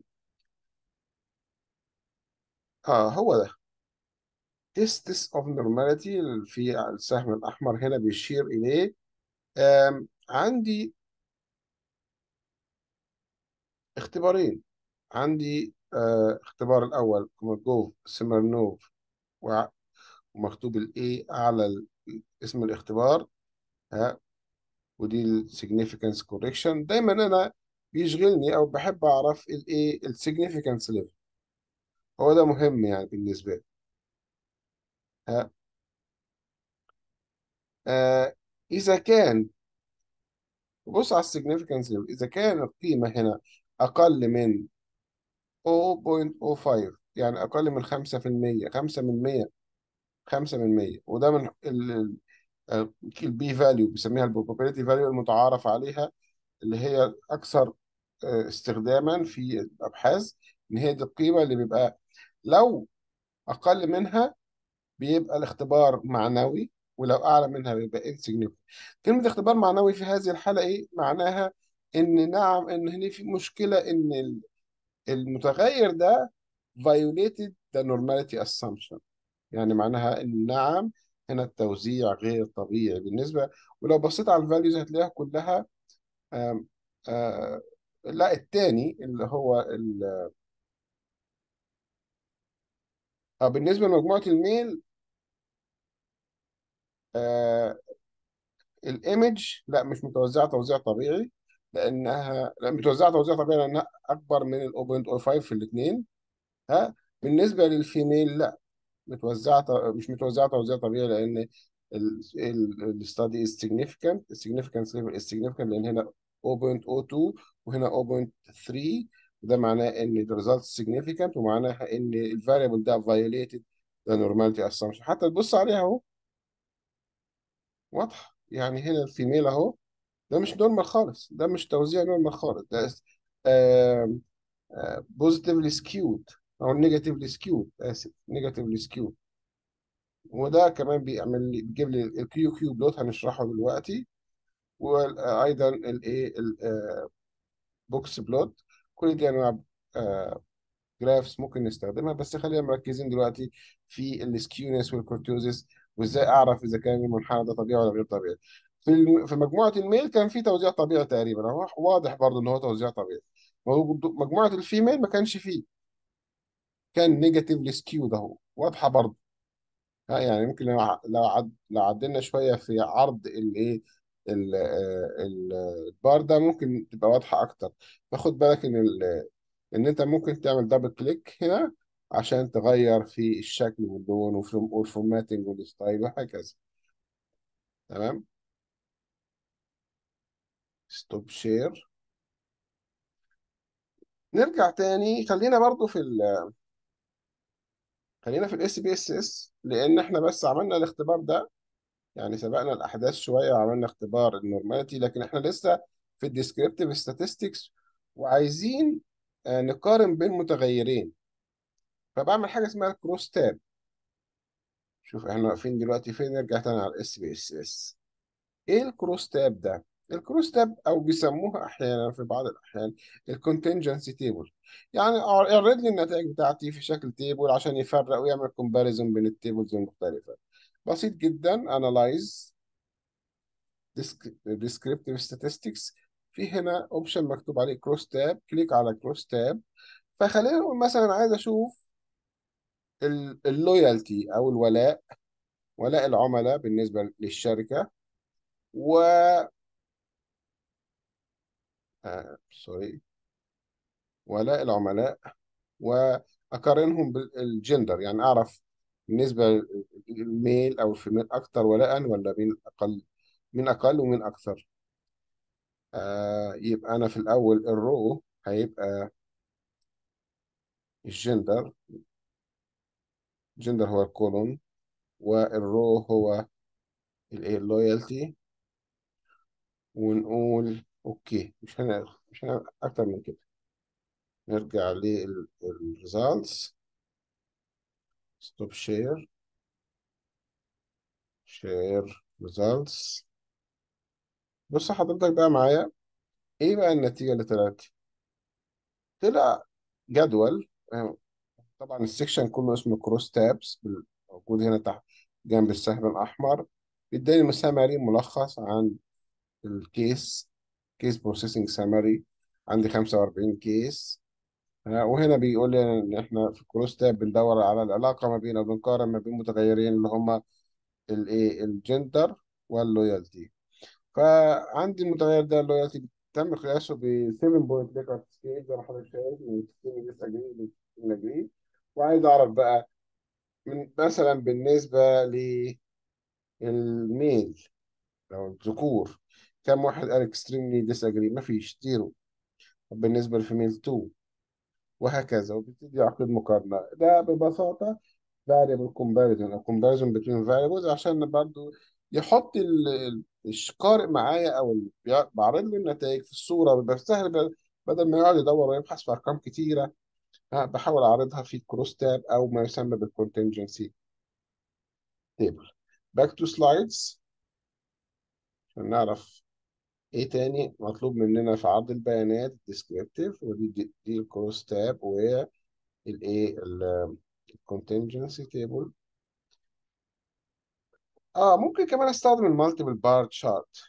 اه هو ده تيستس اوف نورماليتي في السهم الاحمر هنا بيشير اليه آم عندي اختبارين عندي آه اختبار الاول كوماجوف سيمرنوف وع- ومكتوب الايه اعلى ال- اسم الاختبار ها ودي السيجنيفيكانس كوريكشن دايما انا بيشغلني او بحب اعرف الايه السيجنيفيكانس ليفل هو ده مهم يعني بالنسبه لي ها آه اذا كان بص على السيجنيفيكانس اذا كان القيمه هنا اقل من 0.05 يعني اقل من 5% 5 من 100 5 من 100 وده من البي فاليو بيسميها البروبابيلتي فاليو المتعارف عليها اللي هي اكثر آه، استخداما في الابحاث ان هي دي القيمه اللي بيبقى لو اقل منها بيبقى الاختبار معنوي ولو اعلى منها بيبقى insignificant كلمه اختبار معنوي في هذه الحاله ايه معناها ان نعم ان هنا في مشكله ان ال- المتغير ده violated the normality assumption يعني معناها ان نعم هنا التوزيع غير طبيعي بالنسبه ولو بصيت على الفاليوز هتلاقيها كلها آم آه لا التاني اللي هو ال- آه بالنسبه لمجموعه الميل آه الايمج لا مش متوزعه توزيع طبيعي لانها لا متوزعه توزيع طبيعي لانها اكبر من ال 0.05 في الاثنين ها بالنسبه للفيميل لا متوزعه مش متوزعه توزيع طبيعي لان الستادي is significant significance level is significant لان هنا 0.02 وهنا 0.3 ده معناه ان the result is significant ومعناها ان ال variable ده violated the normality assumption حتى تبص عليها اهو واضحه يعني هنا الفيميل اهو ده مش نورمال خالص ده مش توزيع نورمال خالص ده بوزيتيفلي سكيود او نيجاتيفلي سكيود اسف نيجاتيفلي سكيود وده كمان بيعمل لي بيجيب لي الكيو كيو بلوت هنشرحه دلوقتي وايضا الايه البوكس بلوت كل دي انواع جرافس ممكن نستخدمها بس خلينا مركزين دلوقتي في السكيونس والكورتيوزيس وازاي اعرف اذا كان المنحنى ده طبيعي ولا غير طبيعي في الم- في مجموعه الميل كان في توزيع طبيعي تقريبا هو واضح برضه ان هو توزيع طبيعي موجود- مجموعه الفيميل ما كانش فيه كان نيجاتيفلي سكيو ده هو واضحه برضه ها يعني ممكن لو ع- لو عد لو عدلنا شويه في عرض الايه ال- آه، ال- البار ده ممكن تبقى واضحه اكتر فخد بالك ان ال- ان انت ممكن تعمل دبل كليك هنا عشان تغير في الشكل واللون والفورم- والفورماتنج والستايل وهكذا تمام ستوب شير نرجع تاني خلينا برضو في ال خلينا في الاس بي اس اس لان احنا بس عملنا الاختبار ده يعني سبقنا الأحداث شوية وعملنا اختبار النورماليتي لكن احنا لسه في الديسكريبتيف statistics وعايزين آه، نقارن بين متغيرين فبعمل حاجة اسمها الكروس تاب شوف احنا واقفين دلوقتي فين نرجع تاني على الاس بي اس اس ايه الكروس تاب ده الكروس تاب او بيسموها احيانا في بعض الاحيان الكونتنجنسي تيبل يعني اعرض لي النتائج بتاعتي في شكل تيبل عشان يفرق ويعمل كومباريزون بين التيبلز المختلفة بسيط جدا analyze descriptive statistics في هنا اوبشن مكتوب عليه كروس تاب كليك على كروس تاب فخلينا نقول مثلا عايز اشوف اللويالتي او الولاء ولاء العملاء بالنسبه للشركه و آه سوري ولاء العملاء واقارنهم بالجندر يعني اعرف بالنسبه للميل او الفيميل اكثر ولاء ولا مين اقل مين اقل ومين اكثر آه يبقى انا في الاول الرو هيبقى الجندر جندر هو الكولون والرو هو الايه اللويالتي ونقول اوكي مش هنا مش هنا اكتر من كده نرجع للريزالتس ستوب شير شير ريزالتس بص حضرتك بقى معايا ايه بقى النتيجة اللي طلعت طلع جدول آه، طبعا السكشن كله اسمه كروس تابس موجود هنا تحت جنب السهم الأحمر بيداني مسامري ملخص عن الكيس كيس بروسيسنج سامري عندي 45 كيس آه، وهنا بيقول لي ان احنا في كروس تاب بندور على العلاقه ما بين او بنقارن ما بين متغيرين اللي هما الايه الجندر واللويالتي فعندي المتغير ده اللويالتي تم قياسه ب 7 بوينت ليكارت سكيل زي ما حضرتك شايف من 60 ديس اجري ل اجري وعايز اعرف بقى من مثلا بالنسبه للميل او الذكور كم واحد قال extremely disagree مفيش زيرو طب بالنسبة للفيميل 2 وهكذا وبتدي عقد مقارنة ده ببساطة variable comparison أو comparison between variables عشان برضو يحط ال- ال- القارئ معايا أو اللي بيع- بعرض له النتائج في الصورة بيبقى سهل ب- بدل ما يقعد يدور ويبحث في أرقام كتيرة ها، بحاول أعرضها في كروس تاب أو ما يسمى بالcontingency table back to slides عشان نعرف ايه تاني مطلوب مننا في عرض البيانات descriptive ودي دي, دي الكروس تاب والايه الكونتنجنسي تيبل اه ممكن كمان استخدم المالتيبل بار تشارت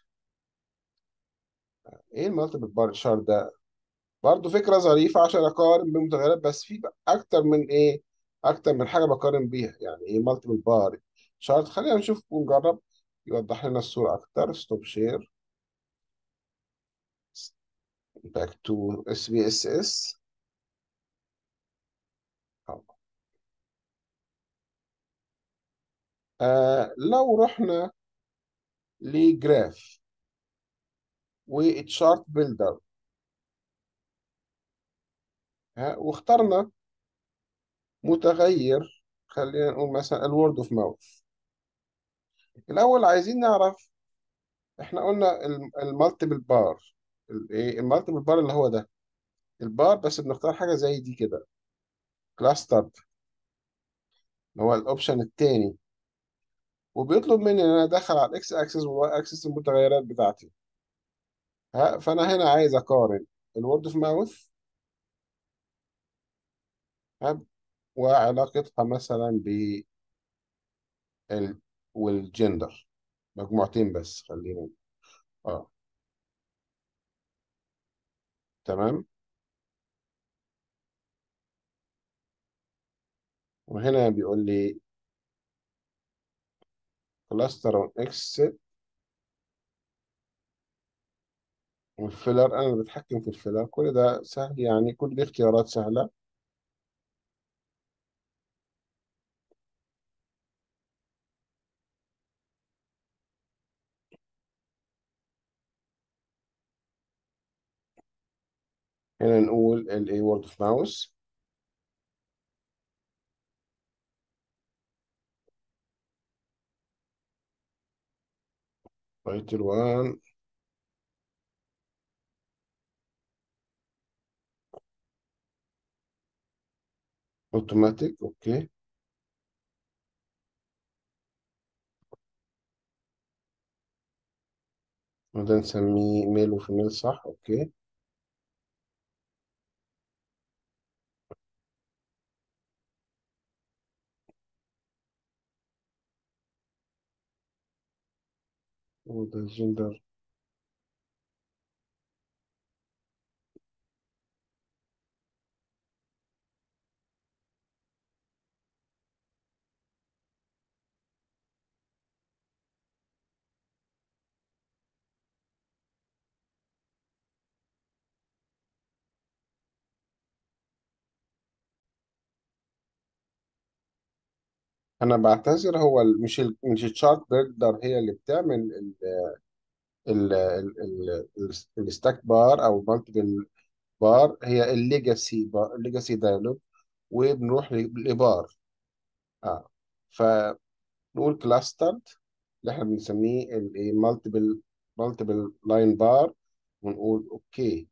ايه المالتيبل بار تشارت ده برضه فكره ظريفه عشان اقارن بمتغيرات بس في بقى اكتر من ايه اكتر من حاجه بقارن بيها يعني ايه مالتيبل بار شارت خلينا نشوف ونجرب يوضح لنا الصوره اكتر ستوب شير باك تو اس بي اس اس آه لو رحنا لجراف وتشارت بيلدر ها واخترنا متغير خلينا نقول مثلا الورد اوف ماوث الاول عايزين نعرف احنا قلنا المالتيبل بار الايه المالتيبل بار اللي هو ده البار بس بنختار حاجه زي دي كده كلاستر اللي هو الاوبشن الثاني وبيطلب مني ان انا ادخل على الاكس اكسس والواي اكسس المتغيرات بتاعتي ها فانا هنا عايز اقارن الورد اوف ماوث وعلاقتها مثلا بال والجندر مجموعتين بس خلينا نقول. اه تمام وهنا بيقول لي كلاستر اون اكس والفيلر انا اللي بتحكم في الفيلر كل ده سهل يعني كل دي اختيارات سهله هنا نقول الايه وورد اوف ماوس تايتل 1 اوتوماتيك اوكي وده نسميه ميل وفيميل صح اوكي وده الجندر انا بعتذر هو ال- مش ال مش الشارت بيلدر هي اللي بتعمل ال ال ال ال الستاك بار او مالتيبل بار هي الليجاسي بار الليجاسي دايلوج وبنروح ل- لبار اه فنقول كلاسترد اللي احنا بنسميه المالتيبل مالتيبل لاين بار ونقول اوكي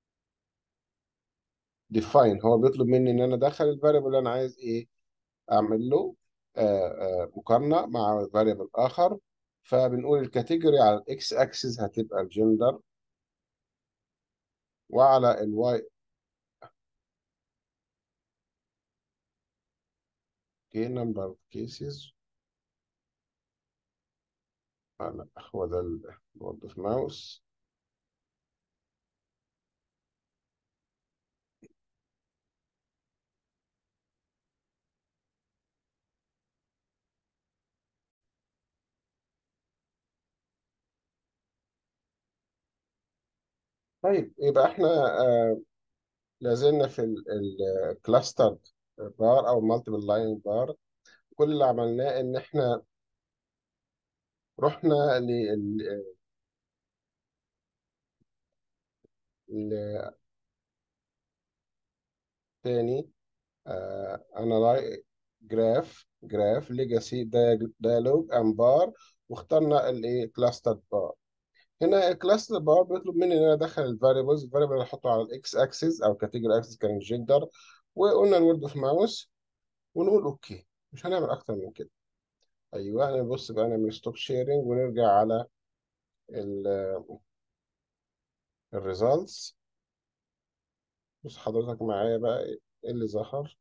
ديفاين هو بيطلب مني ان انا ادخل الفاريبل اللي انا عايز ايه اعمل له آه، آه، مقارنه مع فاريبل اخر فبنقول الكاتيجوري على الاكس اكسس هتبقى الجندر وعلى الواي كي نمبر اوف كيسز لا هو ده الورد اوف ماوس طيب يبقى احنا آه لازلنا في الكلاستر بار او مالتيبل لاين بار كل اللي عملناه ان احنا رحنا ل- تاني آه انا جراف جراف ليجاسي ديالوج ام بار واخترنا الايه كلاستر بار هنا الكلاستر بار بيطلب مني ان انا ادخل الفاريبلز الفاريبل اللي احطه على الاكس اكسس او كاتيجوري اكسس كان الجندر وقلنا الورد اوف ماوس ونقول اوكي مش هنعمل اكتر من كده ايوه نبص بقى نعمل ستوب شيرنج ونرجع على الريزلتس بص حضرتك معايا بقى ايه اللي ظهر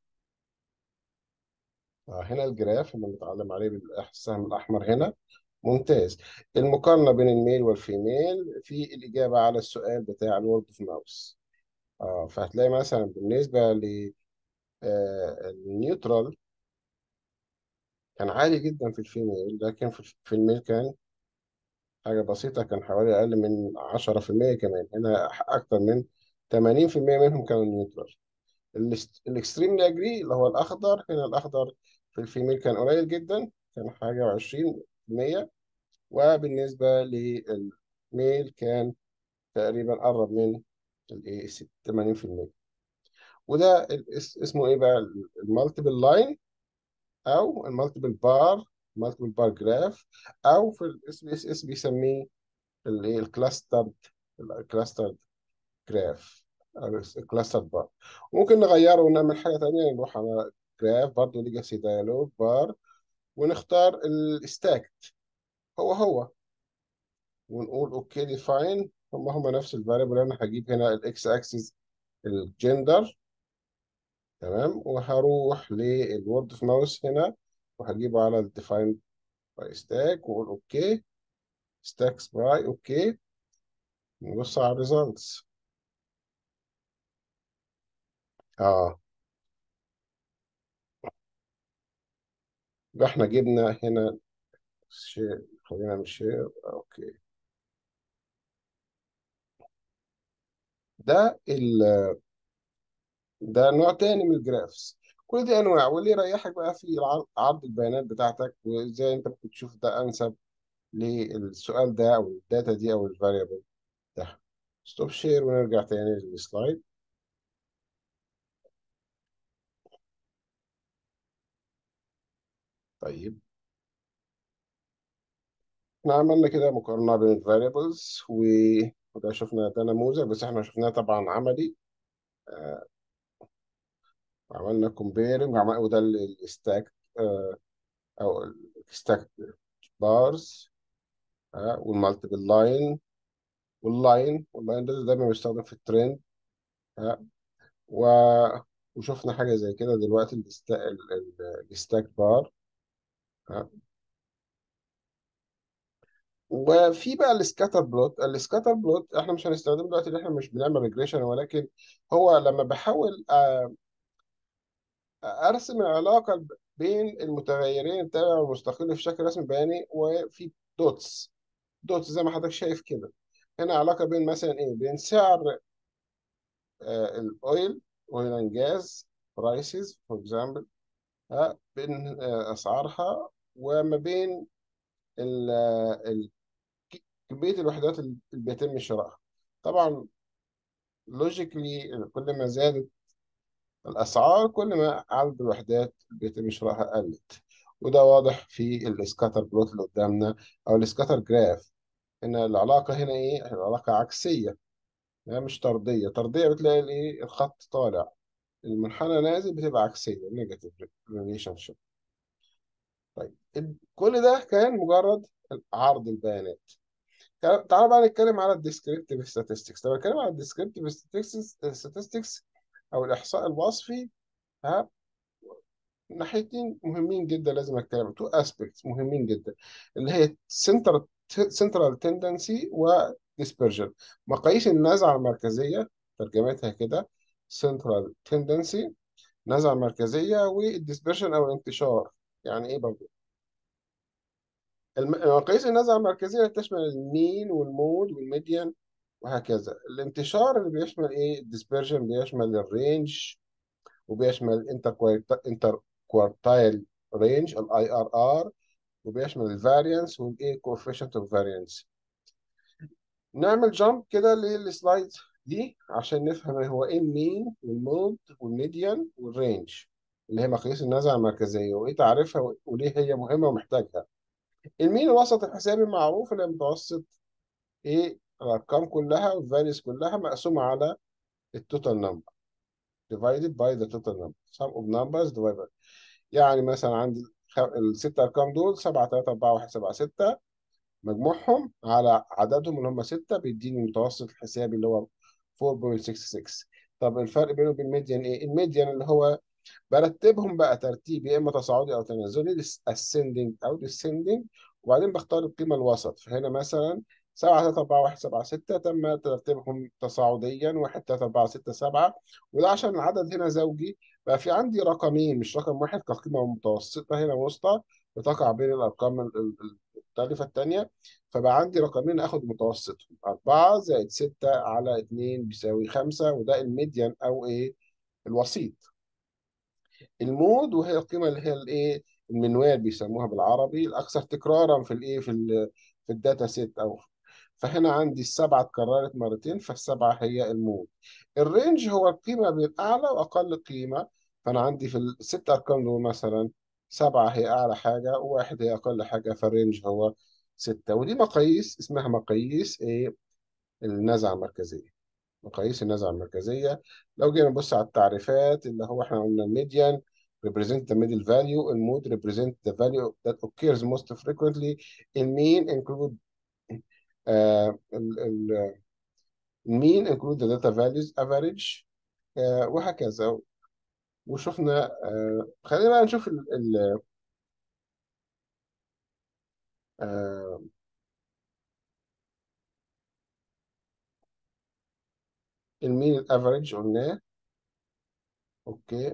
آه هنا الجراف اللي متعلم عليه بالسهم الاحمر هنا ممتاز المقارنه بين الميل والفيميل في الاجابه على السؤال بتاع الورد اوف ماوس اه فهتلاقي مثلا بالنسبه ل آه النيوترال كان عالي جدا في الفيميل لكن في في الميل كان حاجه بسيطه كان حوالي اقل من 10% كمان هنا اكتر من 80% منهم كانوا نيوترال الاكستريملي اجري اللي هو الاخضر هنا الاخضر في الفيميل كان قليل جدا كان حاجه و20% وبالنسبه للميل كان تقريبا قرب من الايه 80% وده ال- اس- اسمه ايه بقى المالتيبل لاين او المالتيبل بار مالتيبل بار جراف او في الاس بي اس اس بيسميه الايه الكلاسترد الكلاسترد جراف كلاستر بار ممكن نغيره ونعمل حاجة تانية نروح على جراف برضه ليجاسي ديالوج بار ونختار الستاك هو هو ونقول اوكي ديفاين هم هم نفس الفاريبل انا هجيب هنا الاكس اكسس الجندر تمام وهروح للورد اوف ماوس هنا وهجيبه على الديفاين باي ستاك واقول اوكي ستاكس باي اوكي نبص على الريزلتس اه يبقى احنا جبنا هنا شير خلينا نعمل شير اوكي ده ال ده نوع تاني من الجرافس كل دي انواع واللي يريحك بقى في الع- عرض البيانات بتاعتك وازاي انت ممكن تشوف ده انسب للسؤال ده او الداتا دي او الفاريبل ده ستوب شير ونرجع تاني للسلايد طيب احنا عملنا كده مقارنة بين الفاريبلز و وده شفنا ده نموذج بس احنا شفناه طبعا عملي آه، عملنا كومبيرنج وده الستاك او الستاك بارز والمالتيبل لاين واللاين واللاين ده دايما بيستخدم في الترند ها و... وشفنا حاجة زي كده دلوقتي الست... ال- ال- الستاك بار ها وفي بقى السكاتر بلوت السكاتر بلوت احنا مش هنستخدمه دلوقتي لان احنا مش بنعمل ريجريشن ولكن هو لما بحاول آه، ارسم العلاقة بين المتغيرين التابع والمستقل في شكل رسم بياني وفي دوتس دوتس زي ما حضرتك شايف كده هنا علاقة بين مثلا ايه بين سعر الاويل اويل اند جاز برايسز فور اكزامبل بين آه، اسعارها وما بين ال- ال- كميه الوحدات اللي بيتم شرائها طبعا لوجيكلي كل ما زادت الاسعار كل ما عدد الوحدات اللي بيتم شرائها قلت وده واضح في السكاتر بلوت اللي قدامنا او السكاتر جراف ان العلاقه هنا ايه العلاقه عكسيه يعني مش طرديه طرديه بتلاقي الايه الخط طالع المنحنى نازل بتبقى عكسيه نيجاتيف ريليشن شيب طيب ال- كل ده كان مجرد عرض البيانات تعال تعال بقى نتكلم على الديسكريبتيف statistics طب نتكلم على الديسكريبتيف statistics او الاحصاء الوصفي ها ناحيتين مهمين جدا لازم اتكلم تو اسبيكتس مهمين جدا اللي هي سنترال سنترال تندنسي وديسبرجن مقاييس النزعه المركزيه ترجمتها كده سنترال تندنسي نزعه مركزيه والديسبرجن او الانتشار يعني ايه برضه الم- مقاييس النزعه المركزيه تشمل المين والمود والميديان وهكذا الانتشار اللي بيشمل ايه الديسبرجن بيشمل الرينج وبيشمل الانتر انتر كوارتايل رينج الاي ار ار وبيشمل الفاريانس والايه كوفيشنت اوف فاريانس نعمل جامب كده للسلايد دي عشان نفهم هو ايه المين والمود والميديان والرينج اللي هي مقاييس النزعة المركزية وايه تعريفها وليه هي مهمة ومحتاجها المين الوسط الحسابي المعروف اللي هي متوسط ايه الارقام كلها والفاليوز كلها مقسومة على التوتال نمبر divided by the total number sum of numbers divided by يعني مثلا عندي الخ- الست ارقام دول 7 3 4 1 7 6 مجموعهم على عددهم اللي هم 6 بيديني المتوسط الحسابي اللي هو 4.66 طب الفرق بينه وبين الميديان ايه؟ الميديان اللي هو برتبهم بقى ترتيب يا اما تصاعدي او تنازلي ascending او descending وبعدين بختار القيمه الوسط فهنا مثلا 7 3 4 1 7 6 تم ترتيبهم تصاعديا 1 3 4 6 7 وده عشان العدد هنا زوجي بقى في عندي رقمين مش رقم واحد كقيمه متوسطه هنا وسطى بتقع بين الارقام ال- ال- المختلفه الثانيه فبقى عندي رقمين اخد متوسطهم 4 زائد 6 على 2 بيساوي 5 وده الميديان او ايه الوسيط المود وهي القيمه اللي هي الايه المنوال بيسموها بالعربي الاكثر تكرارا في الايه في ال في الداتا سيت او فهنا عندي السبعه اتكررت مرتين فالسبعه هي المود الرينج هو القيمه بين اعلى واقل قيمه فانا عندي في الست ارقام دول مثلا سبعه هي اعلى حاجه وواحد هي اقل حاجه فالرينج هو سته ودي مقاييس اسمها مقاييس ايه النزعه المركزيه مقاييس النزعة المركزية لو جينا نبص على التعريفات اللي هو احنا قلنا الميديان represent the middle value المود represent the value that occurs most frequently المين include آه ال- ال- المين include the data values average آه وهكذا وشفنا آه خلينا بقى نشوف ال ال آه المين الافريج قلناه اوكي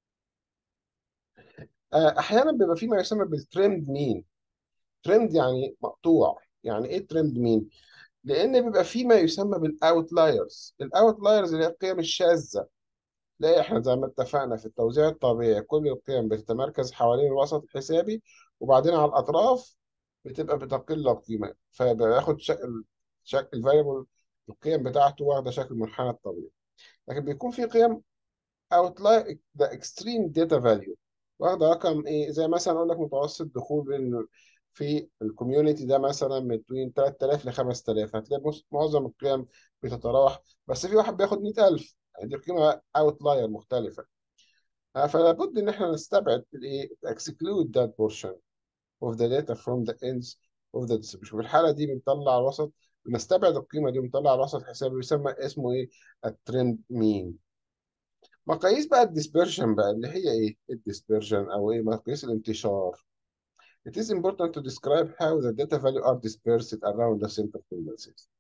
آه احيانا بيبقى في ما يسمى بالترند مين ترند يعني مقطوع يعني ايه ترند مين لان بيبقى في ما يسمى بالاوتلايرز الاوتلايرز اللي هي القيم الشاذه لا احنا زي ما اتفقنا في التوزيع الطبيعي كل القيم بتتمركز حوالين الوسط الحسابي وبعدين على الاطراف بتبقى بتقل القيمه فبياخد شكل شكل الفاريبل القيم بتاعته واخده شكل منحنى الطبيعي لكن بيكون في قيم اوتلاير ده اكستريم داتا فاليو واخده رقم ايه زي مثلا اقول لك متوسط دخول ال- في الكوميونتي ده مثلا من بين 3000 ل 5000 هتلاقي مس- معظم القيم بتتراوح بس في واحد بياخد 100000 يعني دي قيمه اوتلاير مختلفه آه، فلا بد ان احنا نستبعد الايه exclude that portion of the data from the ends of the distribution في الحاله دي بنطلع الوسط بنستبعد القيمه دي ونطلع الوسط الحسابي بيسمى اسمه ايه الترند مين مقاييس بقى الديسبرجن بقى اللي هي ايه الديسبرجن او ايه مقاييس الانتشار It is important to describe how the data value are dispersed around the center tendencies.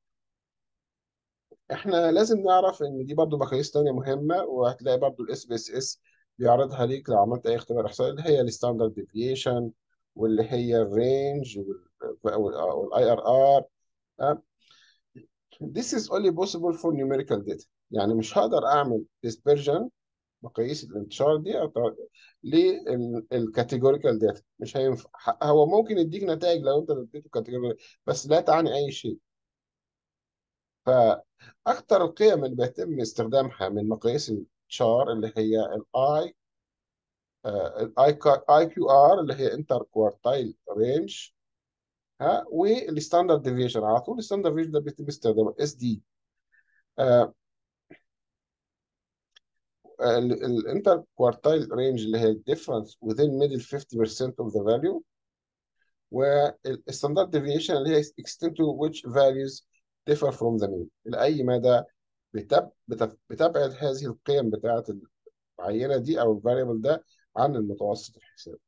احنا لازم نعرف ان دي برضو مقاييس تانية مهمة وهتلاقي برضو الاس بي اس اس بيعرضها ليك لو عملت اي اختبار احصائي اللي هي الستاندرد ديفيشن واللي هي الرينج والاي ار ار This is only possible for numerical data يعني مش هقدر اعمل dispersion مقاييس الانتشار دي أو للكاتيجوريكال داتا مش هينفع هو ممكن يديك نتائج لو انت اديته كاتيجوري بس لا تعني اي شيء فاكثر القيم اللي بيتم استخدامها من مقاييس الشار اللي هي الاي الاي اي كيو ار اللي هي انتر كوارتايل رينج ها والستاندرد ديفيشن على طول الستاندرد ديفيشن ده بيتم استخدامه اس دي الانتر كوارتايل رينج اللي هي الديفرنس within middle 50% of the value والستاندرد ديفيشن اللي هي extent to which values differ from the mean لأي مدى بتب... بتب... بتبعد هذه القيم بتاعة العينة دي أو الفاريبل ده عن المتوسط الحسابي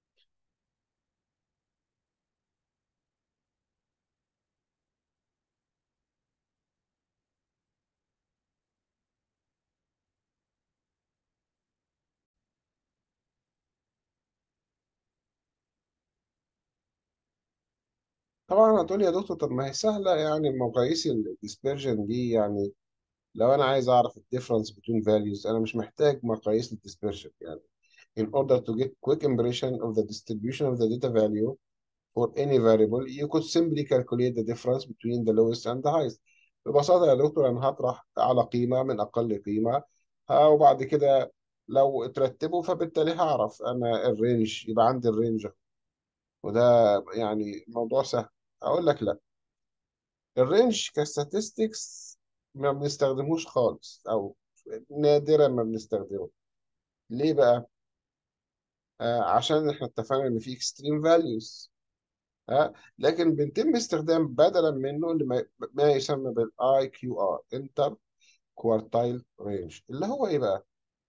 طبعا هتقول يا دكتور طب ما هي سهلة يعني مقاييس الديسبرجن دي يعني لو أنا عايز أعرف الديفرنس between values أنا مش محتاج مقاييس الديسبرجن يعني in order to get quick impression of the distribution of the data value for any variable you could simply calculate the difference between the lowest and the highest ببساطة يا دكتور أنا هطرح أعلى قيمة من أقل قيمة ها وبعد كده لو اترتبوا فبالتالي هعرف أنا الرينج يبقى عندي الرينج وده يعني موضوع سهل أقول لك لا الرينج كستاتستكس ما بنستخدموش خالص أو نادرا ما بنستخدمه ليه بقى؟ آه عشان احنا اتفقنا ان في اكستريم فاليوز ها لكن بيتم استخدام بدلا منه لما ما يسمى بالاي كيو ار انتر كوارتايل رينج اللي هو ايه بقى؟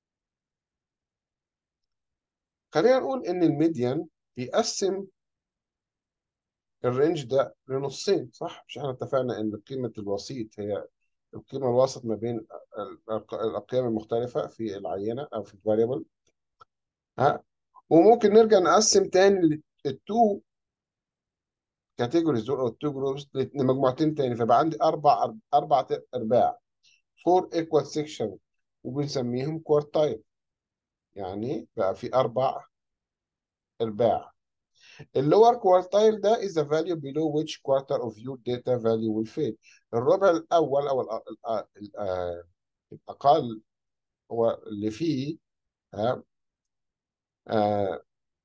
خلينا نقول ان الميديان بيقسم الرينج ده لنصين صح؟ مش احنا اتفقنا ان قيمة الوسيط هي القيمة الوسط ما بين الأرق- الأقيام المختلفة في العينة أو في الفاريبل ها وممكن نرجع نقسم تاني التو كاتيجوريز دول او التو جروبس لمجموعتين تاني فبقى عندي أربع أربع أرباع فور ايكوال سيكشن وبنسميهم كوارتايل يعني بقى في أربع أرباع اللور كوارتايل ده is a value below which quarter of your data value will fail الربع الأول أو الأ- الأ- الأ- الأقل هو اللي فيه ها آه،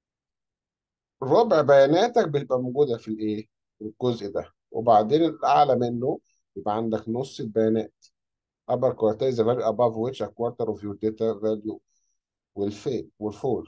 ربع بياناتك بتبقى موجودة في الإيه؟ في الجزء ده وبعدين الأعلى منه يبقى عندك نص البيانات upper quartile is the value above which a quarter of your data value will fail will fall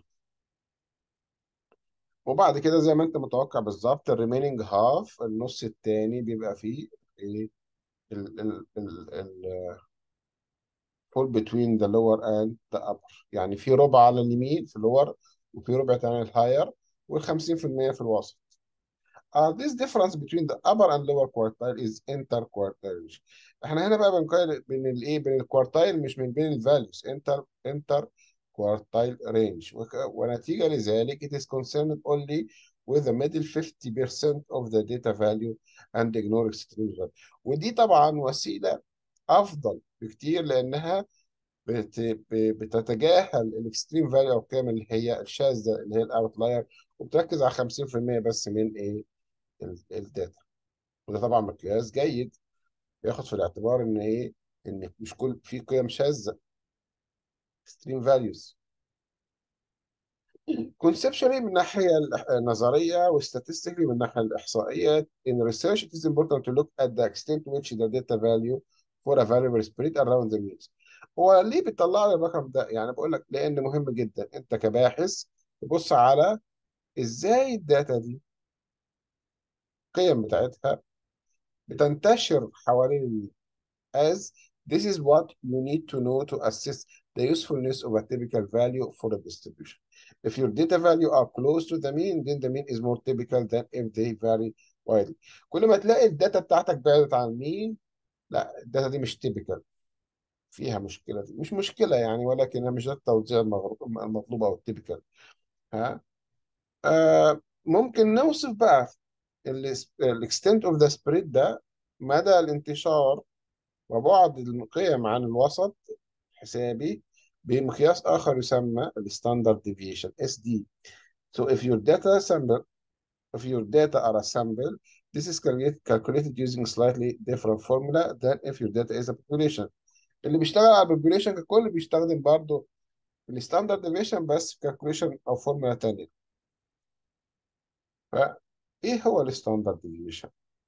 وبعد كده زي ما انت متوقع بالظبط الريميننج هاف النص التاني بيبقى فيه ايه ال ال ال ال fall between the lower and the upper يعني في ربع على اليمين في اللور وفي ربع تاني الهاير وال50% في الوسط Uh, this difference between the upper and lower quartile is interquartile احنا هنا بقى بنقارن بين الايه بين الكوارتايل مش من بين الفاليوز انتر انتر quartile range وك- ونتيجة لذلك it is concerned only with the middle 50% of the data value and ignore extreme value ودي طبعا وسيلة أفضل بكتير لأنها بت... ب- بتتجاهل الاكستريم فاليو أو القيم اللي هي الشاذة اللي هي الأوتلاير وبتركز على 50% بس من إيه ال- الداتا وده طبعا مقياس جيد بياخد في الاعتبار ان ايه ان مش كل في قيم شاذه extreme values conceptually من الناحيه الإح- النظريه وstatistically من الناحيه الاحصائيه in research it is important to look at the extent to which the data value for a variable spread around the means هو ليه بيطلع لي الرقم ده يعني بقول لك لان مهم جدا انت كباحث تبص على ازاي الداتا دي القيم بتاعتها بتنتشر حوالين الميز as this is what you need to know to assess the usefulness of a typical value for a distribution. If your data value are close to the mean, then the mean is more typical than if they vary widely. كل ما تلاقي الداتا بتاعتك بعدت عن المين لا الداتا دي مش typical فيها مشكلة دي. مش مشكلة يعني ولكنها مش ده التوزيع المغرو- المطلوب أو التيبيكال ها آه ممكن نوصف بقى الاكستنت اوف ذا سبريد ده مدى الانتشار وبعد القيم عن الوسط حسابي بمقياس آخر يسمى الستاندرد ديفيشن SD. So if your data sample, if your data are a sample, this is calculated, calculated using slightly different formula than if your data is a population. اللي بيشتغل على البوبوليشن ككل بيستخدم برضه الستاندرد ديفيشن بس في calculation أو فورمولا تانية. فإيه هو الستاندرد ديفيشن؟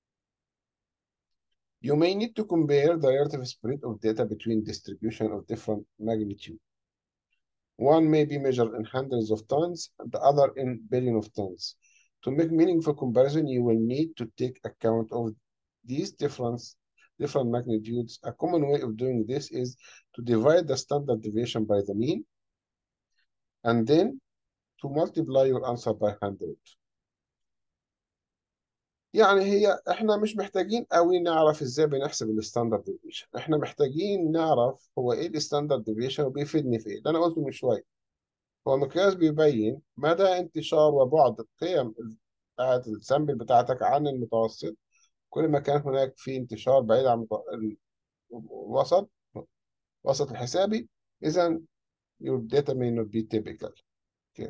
You may need to compare the relative spread of data between distribution of different magnitude. One may be measured in hundreds of tons, and the other in billion of tons. To make meaningful comparison, you will need to take account of these difference, different magnitudes. A common way of doing this is to divide the standard deviation by the mean, and then to multiply your answer by 100. يعني هي احنا مش محتاجين قوي نعرف ازاي بنحسب الستاندرد ديفيشن احنا محتاجين نعرف هو ايه الستاندرد ديفيشن وبيفيدني في ايه اللي انا قلته من شويه هو مقياس بيبين مدى انتشار وبعد القيم بتاعة السامبل بتاعتك عن المتوسط كل ما كان هناك في انتشار بعيد عن المت- الوسط الوسط الحسابي إذا your data may not be typical okay.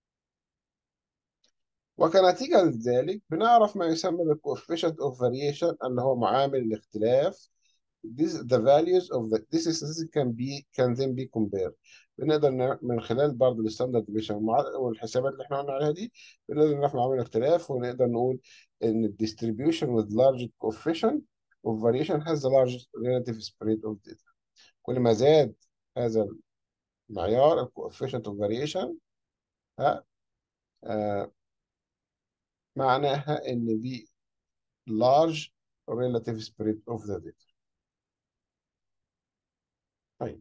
وكنتيجة لذلك بنعرف ما يسمى بال coefficient of variation اللي هو معامل الاختلاف this the values of the this statistic can be can then be compared بنقدر ن- من خلال برضه الستاندرد ديفيشن والحسابات اللي احنا قلنا عليها دي بنقدر نعرف معامل الاختلاف ونقدر نقول ان ال distribution with large coefficient of variation has the largest relative spread of data كل ما زاد هذا المعيار ال coefficient of variation ها آه معناها ان دي large relative spread of the data طيب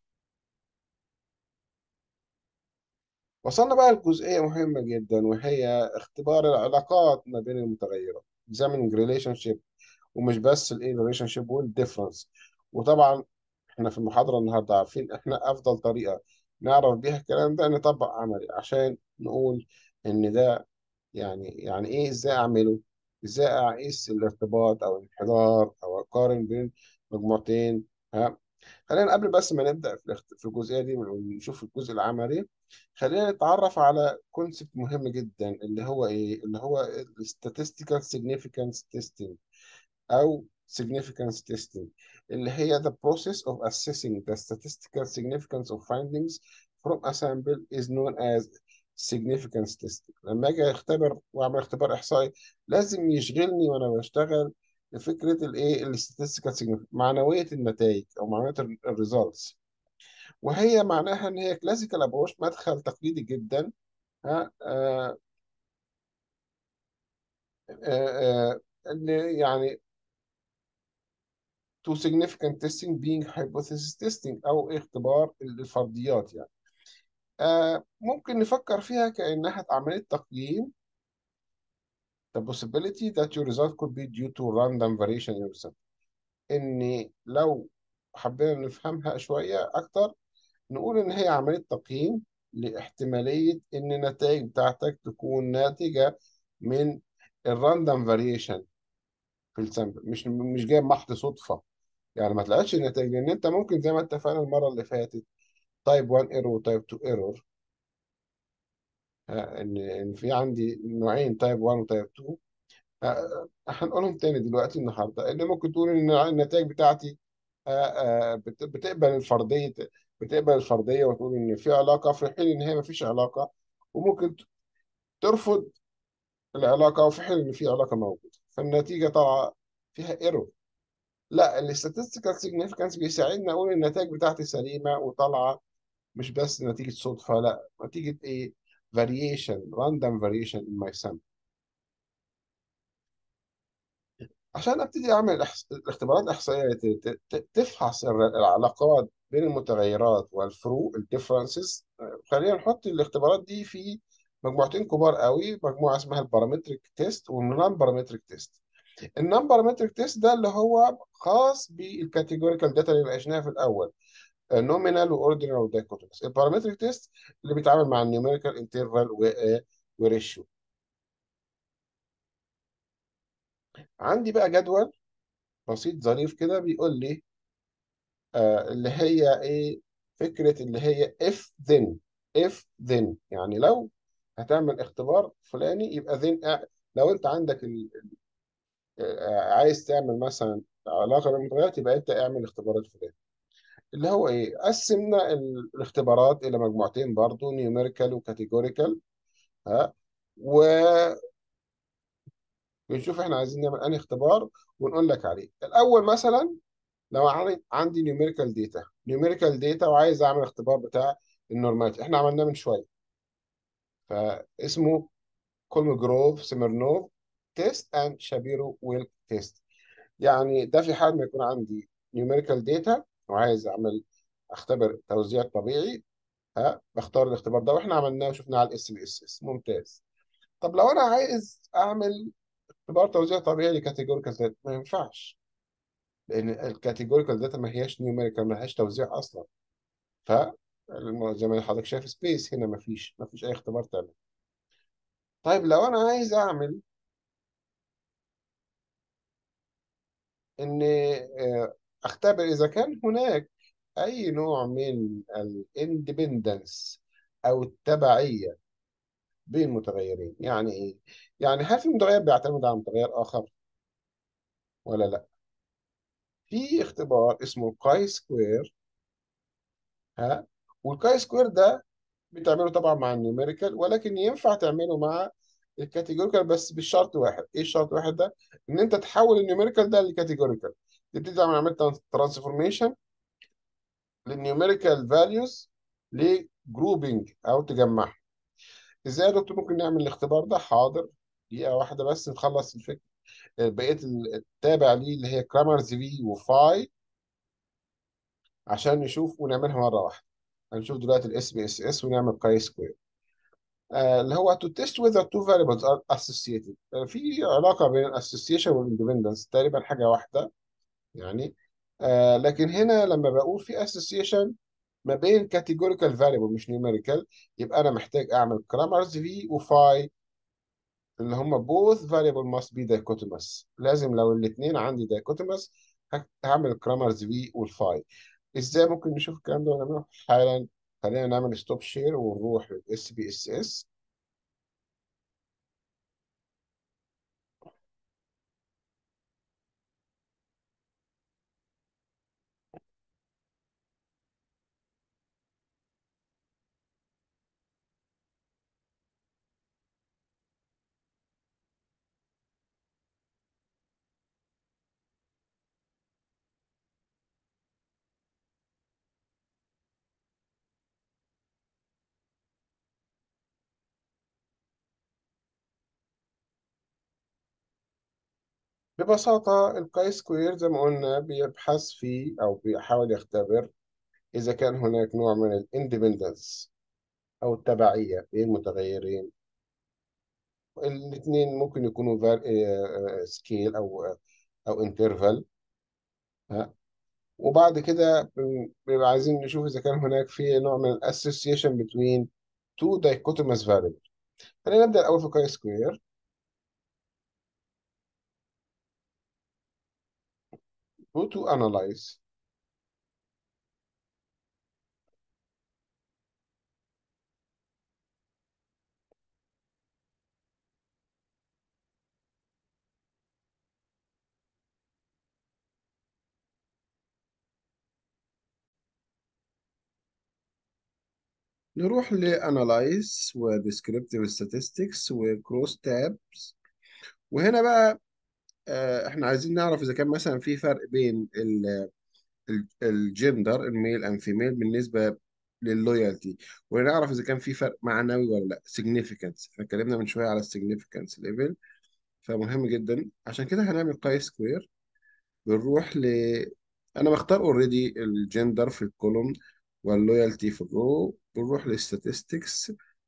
وصلنا بقى لجزئية مهمة جدا وهي اختبار العلاقات ما بين المتغيرات examining relationship ومش بس الايه relationship والديفرنس وطبعا احنا في المحاضرة النهاردة عارفين احنا افضل طريقة نعرف بيها الكلام ده نطبق عملي عشان نقول ان ده يعني يعني ايه ازاي اعمله ازاي اقيس الارتباط او الانحدار او اقارن بين مجموعتين ها خلينا قبل بس ما نبدأ في الاخت- في الجزئية دي ونشوف الجزء العملي خلينا نتعرف على كونسبت مهم جدا اللي هو ايه اللي هو ال statistical significance testing او significance testing اللي هي the process of assessing the statistical significance of findings from a sample is known as significance testing لما اجي اختبر واعمل اختبار احصائي لازم يشغلني وانا بشتغل فكره الايه ال statistical significance معنويه النتائج او معنويه الريزلتس وهي معناها ان هي كلاسيكال ابروش مدخل تقليدي جدا ها آه آه آه ان يعني to significant testing being hypothesis testing او اختبار الفرضيات يعني آه ممكن نفكر فيها كأنها عملية تقييم the possibility that your result could be due to random variation in your sample ان لو حبينا نفهمها شوية اكتر نقول ان هي عملية تقييم لاحتمالية ان النتائج بتاعتك تكون ناتجة من الراندوم فاريشن في السامبل مش مش جاي محض صدفة يعني ما تلاقيش النتائج لان انت ممكن زي ما اتفقنا المرة اللي فاتت تايب 1 ايرور وتايب 2 ايرور ان ان في عندي نوعين تايب 1 وتايب 2 آه، هنقولهم تاني دلوقتي النهارده ان ممكن تقول ان النتائج بتاعتي آه، آه، بت- بتقبل الفرضيه بتقبل الفرضيه وتقول ان في علاقه في حين ان هي ما فيش علاقه وممكن ترفض العلاقه وفي حين ان في علاقه موجوده فالنتيجه طالعه فيها ايرور لا الاستاتستيكال سيجنيفيكانس بيساعدني اقول النتائج بتاعتي سليمه وطالعه مش بس نتيجه صدفه لا نتيجه ايه variation random variation in my sample عشان ابتدي اعمل الإحص- الاختبارات الاحصائيه ت- ت- ت- تفحص الر- العلاقات بين المتغيرات والفروق الديفرنسز خلينا نحط الاختبارات دي في مجموعتين كبار قوي مجموعه اسمها البارامتريك تيست والنون بارامتريك تيست النون بارامتريك تيست ده اللي هو خاص بالكاتيجوريكال داتا اللي ناقشناها في الاول نومينال واوردينال ودايكوتومس البارامتريك تيست اللي بيتعامل مع النيوميريكال انترفال وريشيو عندي بقى جدول بسيط ظريف كده بيقول لي آه اللي هي ايه فكرة اللي هي if then if then يعني لو هتعمل اختبار فلاني يبقى then آه، لو انت عندك ال... آه، عايز تعمل مثلا علاقة بالمتغيرات يبقى انت اعمل اختبارات فلاني اللي هو ايه قسمنا ال- الاختبارات الى مجموعتين برضو نيوميريكال وكاتيجوريكال ها وبنشوف احنا عايزين نعمل انهي اختبار ونقول لك عليه الاول مثلا لو عن- عندي نيوميريكال داتا نيوميريكال داتا وعايز اعمل اختبار بتاع النورماليتي احنا عملناه من شويه فاسمه كولموجروف سيميرنوف تيست اند شابيرو ويل تيست يعني ده في حال ما يكون عندي نيوميريكال داتا وعايز اعمل اختبر توزيع طبيعي ها بختار الاختبار ده واحنا عملناه وشفناه على الاس بي اس اس ممتاز طب لو انا عايز اعمل اختبار توزيع طبيعي لكاتيجوريكال داتا ما ينفعش لان الكاتيجوريكال داتا ما هياش نيوميريكال ما هياش توزيع اصلا ف الم- زي ما حضرتك شايف سبيس هنا مفيش مفيش اي اختبار تاني طيب لو انا عايز اعمل ان آه، اختبر اذا كان هناك اي نوع من الاندبندنس او التبعيه بين متغيرين يعني ايه يعني هل في متغير بيعتمد على متغير اخر ولا لا في اختبار اسمه الكاي سكوير ها والكاي سكوير ده بتعمله طبعا مع النيوميريكال ولكن ينفع تعمله مع الكاتيجوريكال بس بالشرط واحد ايه الشرط واحد ده ان انت تحول النيوميريكال ده لكاتيجوريكال تبتدي تعمل عمليه ترانسفورميشن للنيوميريكال فاليوز لجروبنج او تجمعها ازاي يا دكتور ممكن نعمل الاختبار ده حاضر دقيقه واحده بس نخلص الفكره بقيه التابع ليه اللي هي كرامرز في وفاي عشان نشوف ونعملها مره واحده هنشوف دلوقتي الاس بي اس اس ونعمل كاي سكوير آه، اللي هو to test whether two variables are associated آه، في علاقة بين ال association وال independence تقريبا حاجة واحدة يعني آه لكن هنا لما بقول في association ما بين categorical variable مش numerical يبقى أنا محتاج أعمل كرامرز في وفاي اللي هم both variable must be dichotomous لازم لو الاثنين عندي dichotomous هعمل كرامرز في والفاي ازاي ممكن نشوف الكلام ده ونعمله حالا خلينا نعمل ستوب شير ونروح للاس بي اس اس ببساطة الكاي سكوير زي ما قلنا بيبحث في أو بيحاول يختبر إذا كان هناك نوع من الاندبندنس أو التبعية بين متغيرين الاثنين ممكن يكونوا سكيل أو أو انترفال وبعد كده بنبقى عايزين نشوف إذا كان هناك في نوع من الاسوسيشن between two dichotomous variables خلينا نبدأ الأول في كاي سكوير go to analyze نروح لانالايز وديسكريبتيف statistics وكروس تابس وهنا بقى آه، احنا عايزين نعرف اذا كان مثلا في فرق بين الجندر الميل اند فيميل بالنسبه لللويالتي ونعرف اذا كان في فرق معنوي ولا لا significance احنا اتكلمنا من شويه على السيجنيفيكانس ليفل فمهم جدا عشان كده هنعمل باي سكوير بنروح ل انا بختار اوريدي الجندر في الكولوم واللويالتي في الرو بنروح للستاتستكس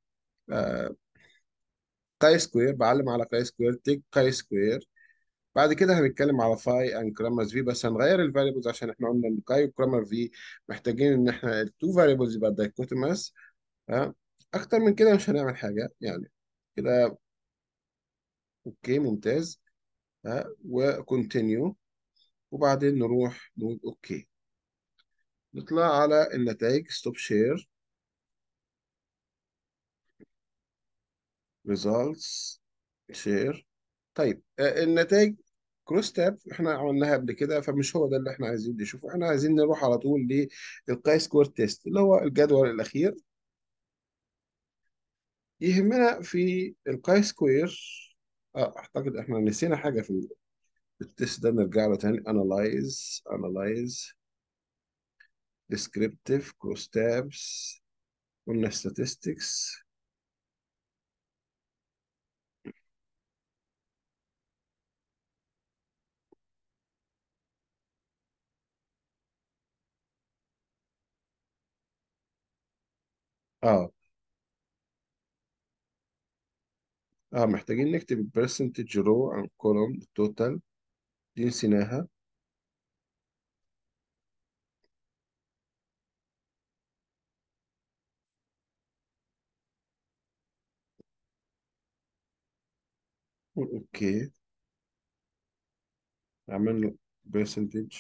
كاي سكوير بعلم على كاي سكوير تيك كاي سكوير بعد كده هنتكلم على فاي اند كرامرز في بس هنغير الفاريبلز عشان احنا قلنا ان كاي وكرامر في محتاجين ان احنا التو فاريبلز يبقى دايكوتوماس ها اكتر من كده مش هنعمل حاجه يعني كده اوكي ممتاز ها وكونتينيو وبعدين نروح نقول اوكي نطلع على النتائج ستوب شير results شير طيب آه، النتائج كروس تاب احنا عملناها قبل كده فمش هو ده اللي احنا عايزين نشوفه احنا عايزين نروح على طول للقاي سكوير تيست اللي هو الجدول الاخير يهمنا في القاي سكوير اه اعتقد احنا نسينا حاجه في التيست ده نرجع له تاني analyze analyze descriptive cross tabs قلنا statistics اه اه محتاجين نكتب البرسنتج رو عن كولوم التوتال دي نسيناها اوكي عملنا برسنتج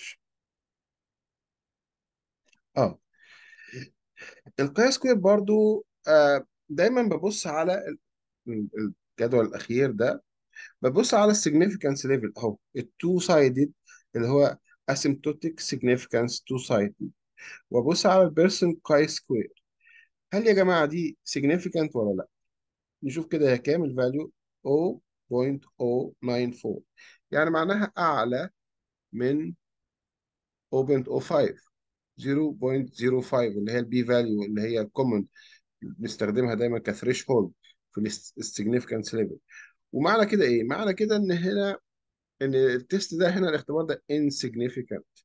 اه القياس سكوير برضو آه دايما ببص على ال- ال- الجدول الاخير ده ببص على السيجنيفيكانس ليفل اهو التو سايدد اللي هو asymptotic significance to site وابص على البيرسون كاي سكوير هل يا جماعه دي significant ولا لا نشوف كده هي كام الفاليو 0.094 يعني معناها اعلى من 0.05 0.05 اللي هي البي فاليو اللي هي الكومن بنستخدمها دايما كثريش هولد في السيجنيفيكانس ليفل ومعنى كده ايه؟ معنى كده ان هنا ان التيست ده هنا الاختبار ده insignificant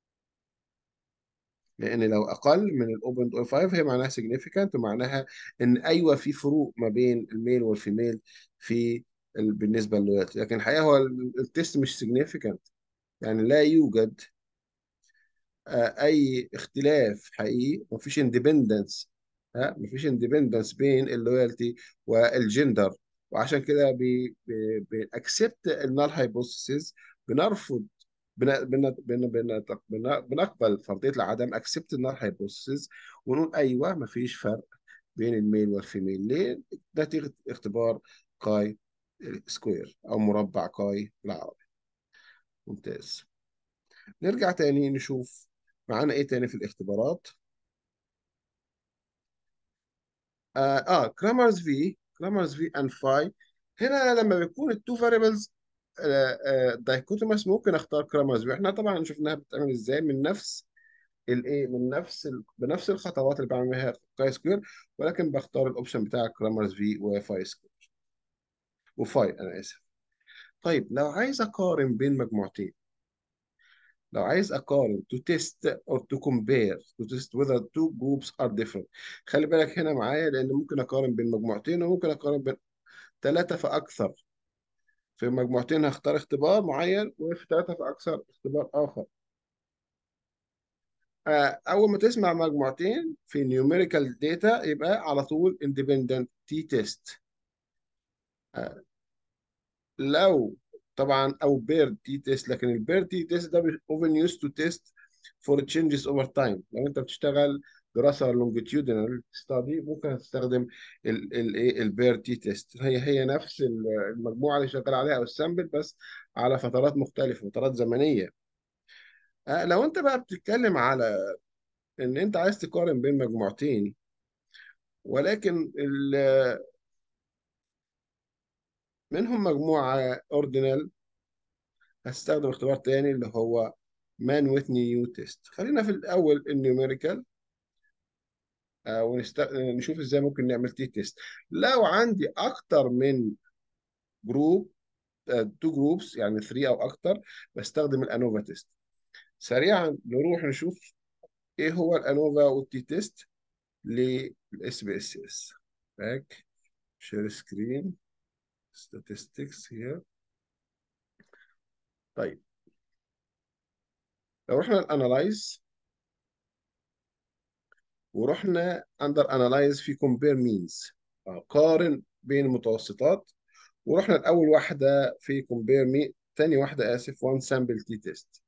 لان لو اقل من ال 0.05 هي معناها significant ومعناها ان ايوه في فروق ما بين الميل والفيميل في ال- بالنسبه للولايات لكن الحقيقه هو ال- التيست مش significant يعني لا يوجد آه، اي اختلاف حقيقي مفيش اندبندنس ها مفيش اندبندنس بين اللويالتي والجندر وعشان كده بنأكسبت النال هايبوثيسيس بنرفض بن بن بن بن بن بنقبل فرضيه العدم اكسبت النال هايبوثيسيس ونقول ايوه مفيش فرق بين الميل والفيميل ليه؟ نتيجه اختبار كاي سكوير او مربع كاي بالعربي ممتاز نرجع تاني نشوف معانا ايه تاني في الاختبارات اه, آه كرامرز في كرامرز في اند فاي هنا لما بيكون التو فاريبلز دايكوتومس ممكن اختار كرامرز في احنا طبعا شفناها بتتعمل ازاي من نفس الايه من نفس ال... بنفس الخطوات اللي بعمل بيها كاي سكوير ولكن بختار الاوبشن بتاع كرامرز في وفاي سكوير وفاي انا اسف طيب لو عايز اقارن بين مجموعتين لو عايز اقارن to test or to compare to test whether two groups are different خلي بالك هنا معايا لان ممكن اقارن بين مجموعتين وممكن اقارن بين ثلاثة فاكثر في مجموعتين هختار اختبار معين وفي ثلاثة فاكثر اختبار اخر آه، اول ما تسمع مجموعتين في numerical data يبقى على طول independent t-test آه، لو طبعا او بير تي تيست لكن البير تي تيست ده often used to test for changes over time لو انت بتشتغل دراسه longitudinal study ممكن تستخدم الايه البير تي تيست هي هي نفس المجموعه اللي شغال عليها او السامبل بس على فترات مختلفه فترات زمنيه آه، لو انت بقى بتتكلم على ان انت عايز تقارن بين مجموعتين ولكن ال- منهم مجموعه اوردينال هستخدم اختبار تاني اللي هو مان ويتني يو تيست خلينا في الاول النيوميريكال آه ونست... نشوف ازاي ممكن نعمل تي تيست لو عندي اكتر من جروب تو جروبس يعني 3 او اكتر بستخدم الانوفا تيست سريعا نروح نشوف ايه هو الانوفا والتي تيست للاس بي اس اس باك شير سكرين statistics here طيب لو رحنا الانالايز ورحنا اندر انالايز في كومبير مينز قارن بين المتوسطات ورحنا الاول واحده في كومبير مي تاني واحده اسف وان سامبل تي تيست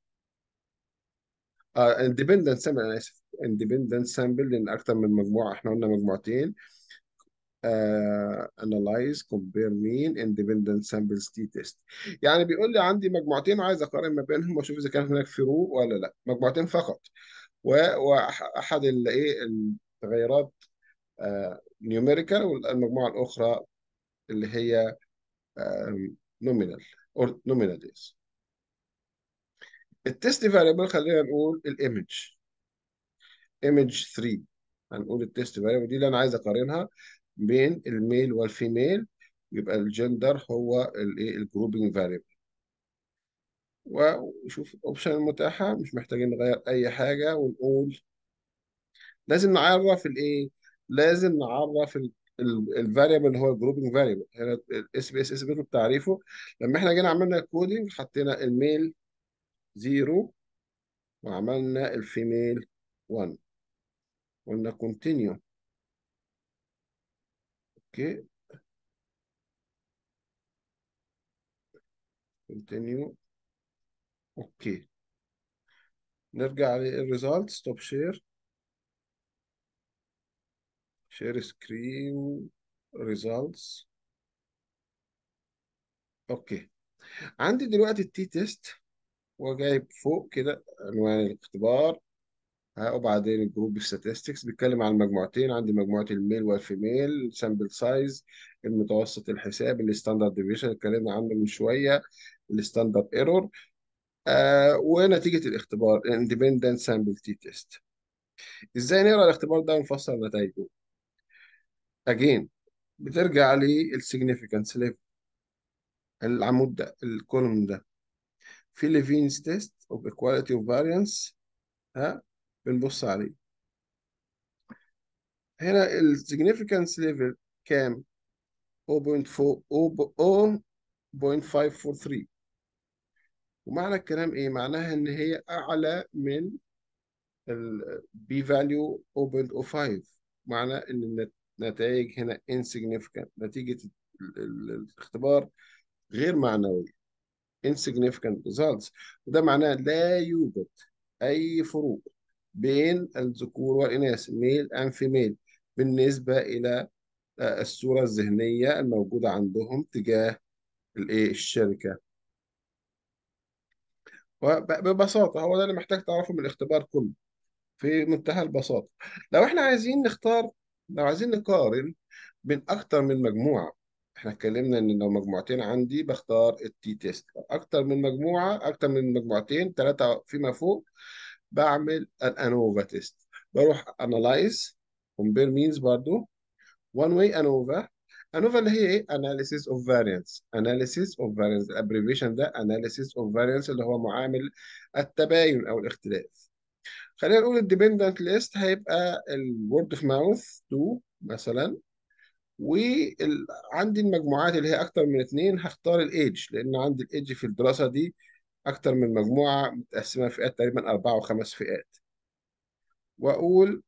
اه اندبندنت سامبل انا اسف اندبندنت سامبل لان اكتر من مجموعه احنا قلنا مجموعتين انالايز كومبير مين اندبندنت سامبلز تي تيست يعني بيقول لي عندي مجموعتين وعايز اقارن ما بينهم واشوف اذا كان هناك فروق ولا لا مجموعتين فقط واحد الايه التغيرات نيوميريكال والمجموعه الاخرى اللي هي نومينال او نومينال التست فاريبل خلينا نقول الايمج ايمج 3 هنقول التست فاريبل دي اللي انا عايز اقارنها بين الميل والفيميل يبقى الجندر هو الايه الجروبنج فاريبل ونشوف الاوبشن المتاحه مش محتاجين نغير اي حاجه ونقول لازم نعرف الايه لازم نعرف الفاريبل اللي هو الجروبنج فاريبل هنا الاس بي اس اس بيطلب تعريفه لما احنا جينا عملنا الكودينج حطينا الميل 0 وعملنا الفيميل 1 قلنا continue اوكي continue اوكي نرجع للريزالت ستوب شير شير سكرين ريزالتس اوكي عندي دلوقتي التي تيست وجايب فوق كده عنوان الاختبار ها وبعدين الجروب statistics بيتكلم عن مجموعتين عندي مجموعة الميل والفيميل سامبل سايز المتوسط الحساب الستاندرد ديفيشن اتكلمنا عنه من شوية الستاندرد ايرور آه ونتيجة الاختبار الاندبندنت سامبل تي تيست ازاي نقرا الاختبار ده ونفسر نتائجه اجين بترجع للسيجنيفيكانس ليفل العمود ده الكولوم ده في ليفينز تيست اوف ايكواليتي اوف فاريانس ها بنبص عليه هنا السيجنيفيكانس ليفل كام 0.4 0.543 ومعنى الكلام ايه معناها ان هي اعلى من البي فاليو 0.05 معنى ان النتائج هنا insignificant نتيجة ال- ال- الاختبار غير معنوية insignificant results وده معناه لا يوجد أي فروق بين الذكور والإناث male and female بالنسبة إلى آه، الصورة الذهنية الموجودة عندهم تجاه الإيه الشركة وببساطة هو ده اللي محتاج تعرفه من الاختبار كله في منتهى البساطة لو احنا عايزين نختار لو عايزين نقارن بين أكتر من مجموعة احنا اتكلمنا ان لو مجموعتين عندي بختار التي تيست لو اكتر من مجموعة اكتر من مجموعتين ثلاثة فيما فوق بعمل الانوفا تيست بروح انالايز كومبير مينز برضو وان واي انوفا انوفا اللي هي ايه analysis of variance analysis of variance الابريفيشن ده analysis of variance اللي هو معامل التباين او الاختلاف خلينا نقول الديبندنت ليست هيبقى الورد اوف ماوث 2 مثلا وعندي المجموعات اللي هي اكتر من اتنين هختار الايدج لان عندي الايدج في الدراسه دي اكتر من مجموعه متقسمه فئات تقريبا اربعه وخمس فئات واقول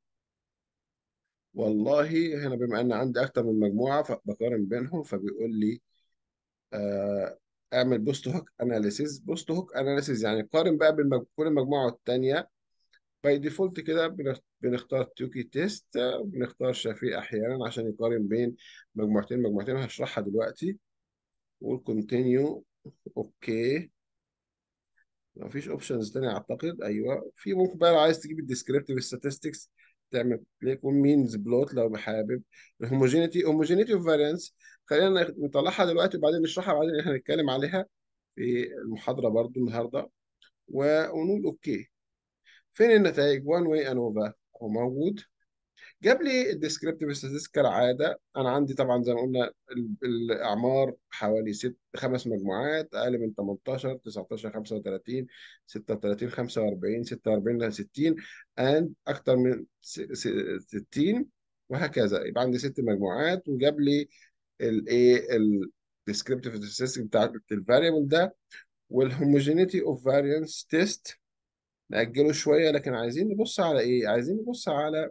والله هنا بما ان عندي اكتر من مجموعه فبقارن بينهم فبيقول لي آه، اعمل بوست هوك اناليسيز بوست هوك اناليسيز يعني قارن بقى بين كل مجموعه والتانيه باي ديفولت كده بنخ- بنختار توكي تيست بنختار شفيق احيانا عشان يقارن بين مجموعتين مجموعتين هشرحها دلوقتي والكونتينيو اوكي مفيش اوبشنز تانية اعتقد ايوه في ممكن بقى لو عايز تجيب الديسكريبتيف statistics تعمل كليك ومينز بلوت لو حابب الهوموجينيتي هوموجينيتي اوف فاريانس خلينا نطلعها دلوقتي وبعدين نشرحها وبعدين احنا هنتكلم عليها في المحاضرة برضو النهاردة و- ونقول اوكي فين النتائج وان واي انوفا هو موجود جاب لي الديسكريبتيف ستاتستكس كالعاده انا عندي طبعا زي ما قلنا ال- الاعمار حوالي ست خمس مجموعات اقل من 18 19 35 36 45 46 ل 60 and اكتر من س- س- 60 وهكذا يبقى عندي ست مجموعات وجاب لي الايه الديسكريبتيف ستاتستكس بتاعت الفاريبل ده والهوموجينيتي اوف فاريانس تيست نأجله شوية لكن عايزين نبص على إيه؟ عايزين نبص على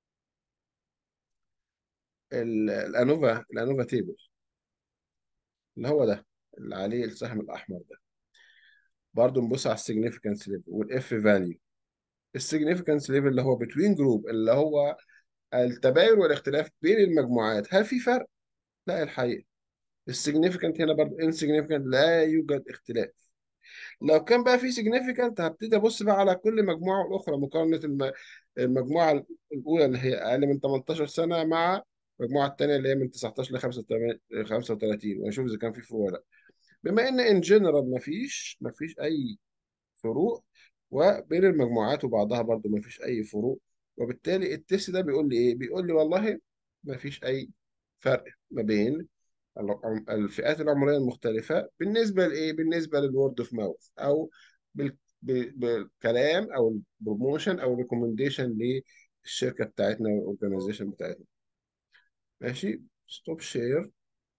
ال- الأنوفا الأنوفا تيبل اللي هو ده اللي عليه السهم الأحمر ده برضه نبص على السيجنيفيكانس ليفل والإف فاليو السيجنيفيكانس ليفل اللي هو بتوين جروب اللي هو التباين والاختلاف بين المجموعات هل في فرق؟ لا الحقيقة السيجنيفيكانت هنا برضه انسيجنيفيكانت لا يوجد اختلاف لو كان بقى في significant هبتدي ابص بقى على كل مجموعه والاخرى مقارنه الم- المجموعه الاولى اللي هي اقل من 18 سنه مع المجموعه الثانيه اللي هي من 19 ل 35 واشوف اذا كان في فروق ولا لا بما ان ان جنرال مفيش مفيش اي فروق وبين المجموعات وبعضها برضو مفيش اي فروق وبالتالي التست ده بيقول لي ايه بيقول لي والله مفيش اي فرق ما بين العم- الفئات العمرية المختلفة بالنسبة لإيه؟ بالنسبة للورد اوف ماوث أو بال... ب- بالكلام أو البروموشن أو الريكومنديشن للشركة بتاعتنا والأورجنايزيشن بتاعتنا ماشي ستوب شير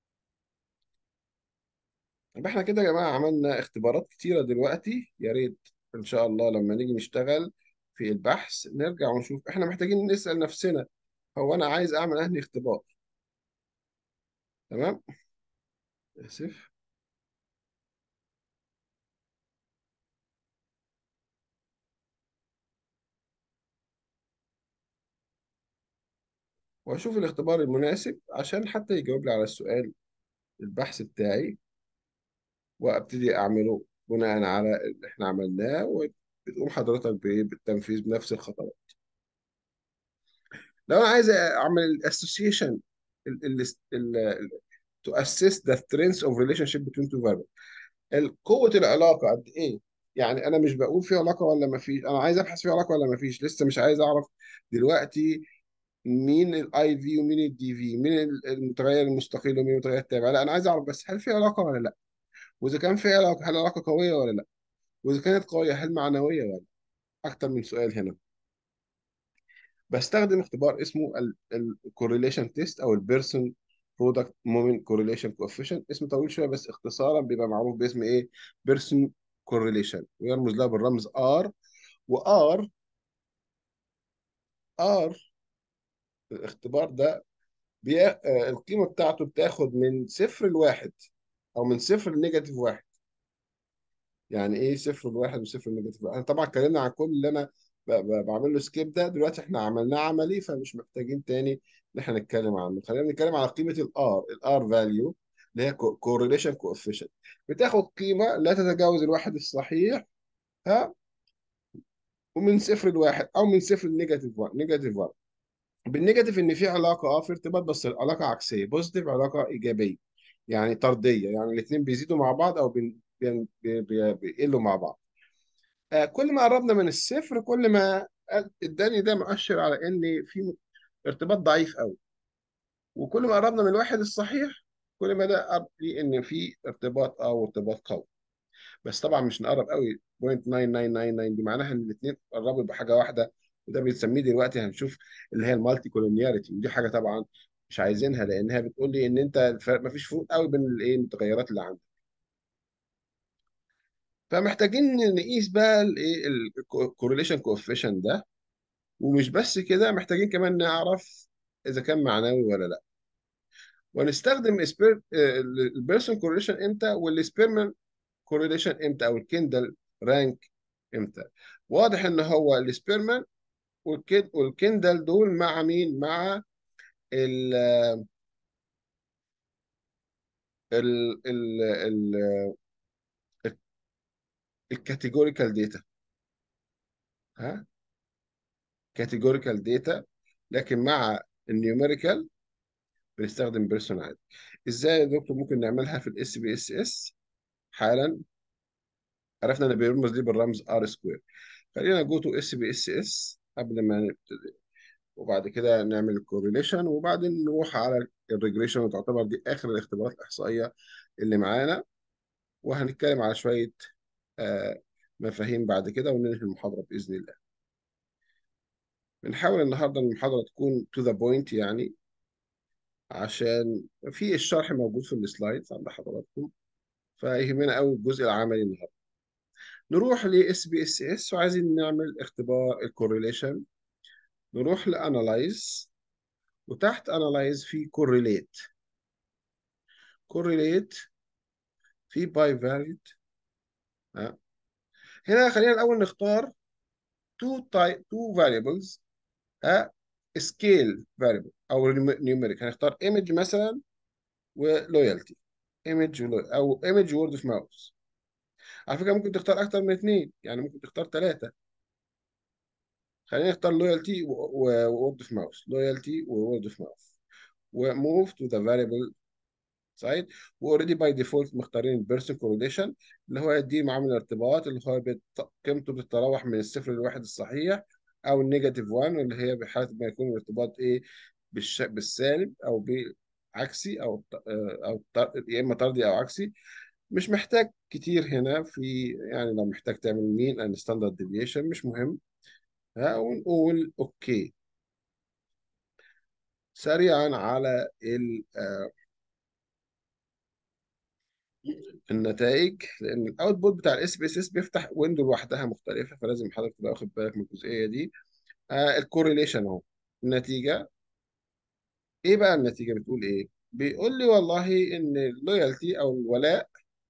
يبقى احنا كده يا جماعة عملنا اختبارات كتيرة دلوقتي يا ريت إن شاء الله لما نيجي نشتغل في البحث نرجع ونشوف احنا محتاجين نسأل نفسنا هو أنا عايز أعمل أنهي اختبار تمام؟ آسف وأشوف الاختبار المناسب عشان حتى يجاوب لي على السؤال البحث بتاعي وابتدي اعمله بناء على اللي احنا عملناه وبتقوم حضرتك بايه بالتنفيذ بنفس الخطوات لو انا عايز اعمل الاسوسيشن to assess the strength of relationship between two variables ال- قوة العلاقة قد ايه يعني انا مش بقول في علاقة ولا ما فيش انا عايز ابحث في علاقة ولا ما فيش لسه مش عايز اعرف دلوقتي مين الاي في ومين الدي في مين ال- المتغير المستقل ومين المتغير التابع لا انا عايز اعرف بس هل في علاقة ولا لا واذا كان في علاقة هل العلاقة قوية ولا لا واذا كانت قوية هل معنوية ولا لا اكتر من سؤال هنا بستخدم اختبار اسمه الكورليشن تيست او البيرسون برودكت مومنت كورليشن كوفيشنت اسم طويل شويه بس اختصارا بيبقى معروف باسم ايه بيرسون كورليشن ويرمز لها بالرمز ار وار ار الاختبار ده بي... آه، القيمه بتاعته بتاخد من صفر لواحد او من صفر لنيجاتيف واحد يعني ايه صفر لواحد وصفر لنيجاتيف واحد انا طبعا اتكلمنا عن كل اللي انا ب- ب- بعمل له سكيب ده دلوقتي احنا عملناه عملي فمش محتاجين تاني ان احنا نتكلم عنه خلينا نتكلم على قيمه الار الار فاليو اللي هي كورليشن كوفيشنت بتاخد قيمه لا تتجاوز الواحد الصحيح ها ومن صفر لواحد او من صفر لنيجاتيف 1 نيجاتيف 1 بالنيجاتيف ان في علاقه اه في ارتباط بس العلاقه عكسيه بوزيتيف علاقه ايجابيه يعني طرديه يعني الاثنين بيزيدوا مع بعض او بين- بين- بي- بي- بيقلوا مع بعض آه، كل ما قربنا من الصفر كل ما اداني ده مؤشر على ان في ارتباط ضعيف قوي وكل ما قربنا من الواحد الصحيح كل ما ده قرب لي ان في ارتباط او ارتباط قوي بس طبعا مش نقرب قوي 0.9999 دي معناها ان الاثنين قربوا بحاجه واحده وده بنسميه دلوقتي هنشوف اللي هي المالتي كولونياريتي ودي حاجه طبعا مش عايزينها لانها بتقول لي ان انت الفرق مفيش فروق قوي بين الايه المتغيرات اللي عندك فمحتاجين نقيس بقى الايه الكورليشن كوفيشن ده ومش بس كده محتاجين كمان نعرف اذا كان معنوي ولا لا ونستخدم البيرسون كورليشن امتى والسبيرمان كورليشن امتى او الكندل رانك امتى واضح ان هو السبيرمان والكد والكندل دول مع مين مع ال ال ال ال الكاتيجوريكال داتا ها كاتيجوريكال داتا لكن مع النيوميريكال بنستخدم بيرسون عادي ازاي يا دكتور ممكن نعملها في الاس بي اس اس حالا عرفنا ان بيرمز دي بالرمز ار سكوير خلينا جو تو اس بي اس اس قبل ما نبتدي وبعد كده نعمل الكورليشن وبعدين نروح على الريجريشن وتعتبر دي اخر الاختبارات الاحصائيه اللي معانا وهنتكلم على شويه آه مفاهيم بعد كده وننهي المحاضره باذن الله بنحاول النهارده المحاضره تكون تو ذا بوينت يعني عشان في الشرح موجود في السلايدز عند حضراتكم فيهمنا قوي الجزء العملي النهارده نروح ل اس بي اس اس وعايزين نعمل اختبار الكورليشن نروح لانالايز وتحت انالايز في كورليت كورليت في باي فاليد هنا خلينا الاول نختار تو تايب تو فاريبلز ها سكيل فاريبل او نيوميريك هنختار ايمج مثلا ولويالتي ايمج او ايمج وورد اوف ماوس على فكره ممكن تختار اكتر من اثنين يعني ممكن تختار ثلاثه خلينا نختار لويالتي وورد اوف ماوس لويالتي وورد اوف ماوس وموف تو ذا فاريبل سايد واوريدي باي ديفولت مختارين البيرسون كورليشن اللي هو يدي معامل الارتباط اللي هو بت... قيمته بتتراوح من الصفر للواحد الصحيح او النيجاتيف 1 اللي هي بحاله ما يكون الارتباط ايه بالش... بالسالب او بعكسي او او يا اما طردي او عكسي مش محتاج كتير هنا في يعني لو محتاج تعمل مين ان ستاندرد ديفيشن مش مهم ها ونقول اوكي سريعا على ال النتائج لان الاوتبوت بتاع الاس بي اس اس بيفتح ويندو لوحدها مختلفه فلازم حضرتك تبقى واخد بالك من الجزئيه دي آه الكورليشن اهو النتيجه ايه بقى النتيجه بتقول ايه بيقول لي والله ان اللويالتي او الولاء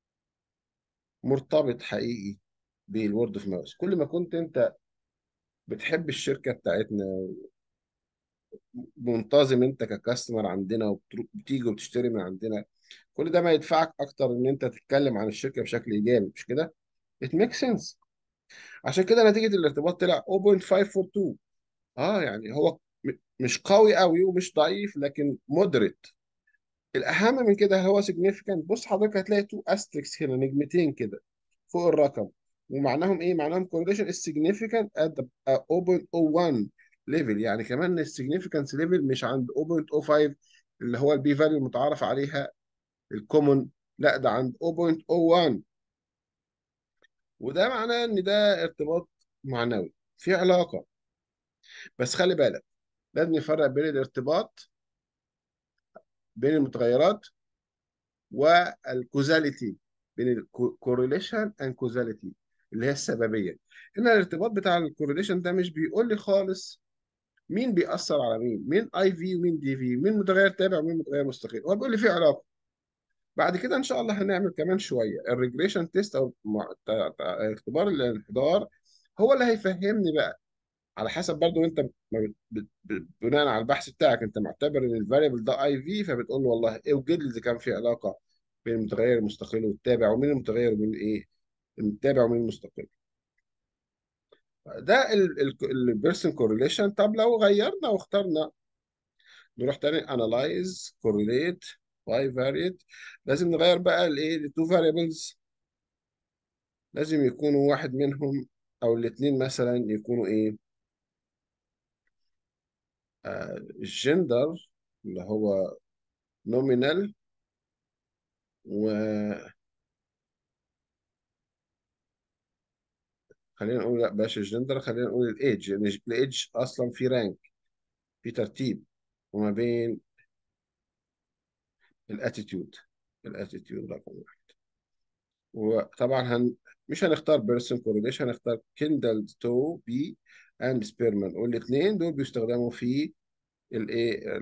مرتبط حقيقي بالورد اوف ماوس كل ما كنت انت بتحب الشركه بتاعتنا منتظم انت ككاستمر عندنا وبتيجي وبتشتري من عندنا كل ده ما يدفعك اكتر ان انت تتكلم عن الشركه بشكل ايجابي مش كده it makes sense عشان كده نتيجة الارتباط طلع 0.542 اه يعني هو م- مش قوي قوي ومش ضعيف لكن مودريت الاهم من كده هو significant بص حضرتك هتلاقي تو asterisks هنا نجمتين كده فوق الرقم ومعناهم ايه معناهم correlation is significant at the uh, 0.01 level يعني كمان ال significance level مش عند 0.05 اللي هو البي فاليو المتعارف عليها الكومون لا ده عند 0.01 وده معناه ان ده ارتباط معنوي في علاقة بس خلي بالك لازم نفرق بين الارتباط بين المتغيرات والكوزاليتي بين الكورليشن اند كوزاليتي اللي هي السببيه هنا الارتباط بتاع الكورليشن ده مش بيقول لي خالص مين بيأثر على مين مين اي في ومين دي في مين متغير تابع ومين متغير مستقل هو بيقول لي في علاقه بعد كده ان شاء الله هنعمل كمان شويه الريجريشن تيست او مع- تا- تا- اختبار الانحدار هو اللي هيفهمني بقى على حسب برضو انت ما بت- بت- بت- بناء على البحث بتاعك انت معتبر ان الفاريبل ده اي في فبتقول له والله اوجد لي اذا كان في علاقه بين المتغير المستقل والتابع ومين المتغير ومين ايه التابع ومين المستقل ده البيرسون كورليشن طب لو غيرنا واخترنا نروح تاني انالايز كورليت باي فاريت لازم نغير بقى الايه التو فاريبلز لازم يكونوا واحد منهم او الاثنين مثلا يكونوا ايه آه الجندر اللي هو نومينال وخلينا نقول لا بلاش الجندر خلينا نقول الايدج لان الايدج اصلا في رانك في ترتيب وما بين الاتيتيود الاتيتيود رقم واحد وطبعا هن مش هنختار بيرسون كورليشن هنختار كيندل تو بي اند سبيرمان والاثنين دول بيستخدموا في الايه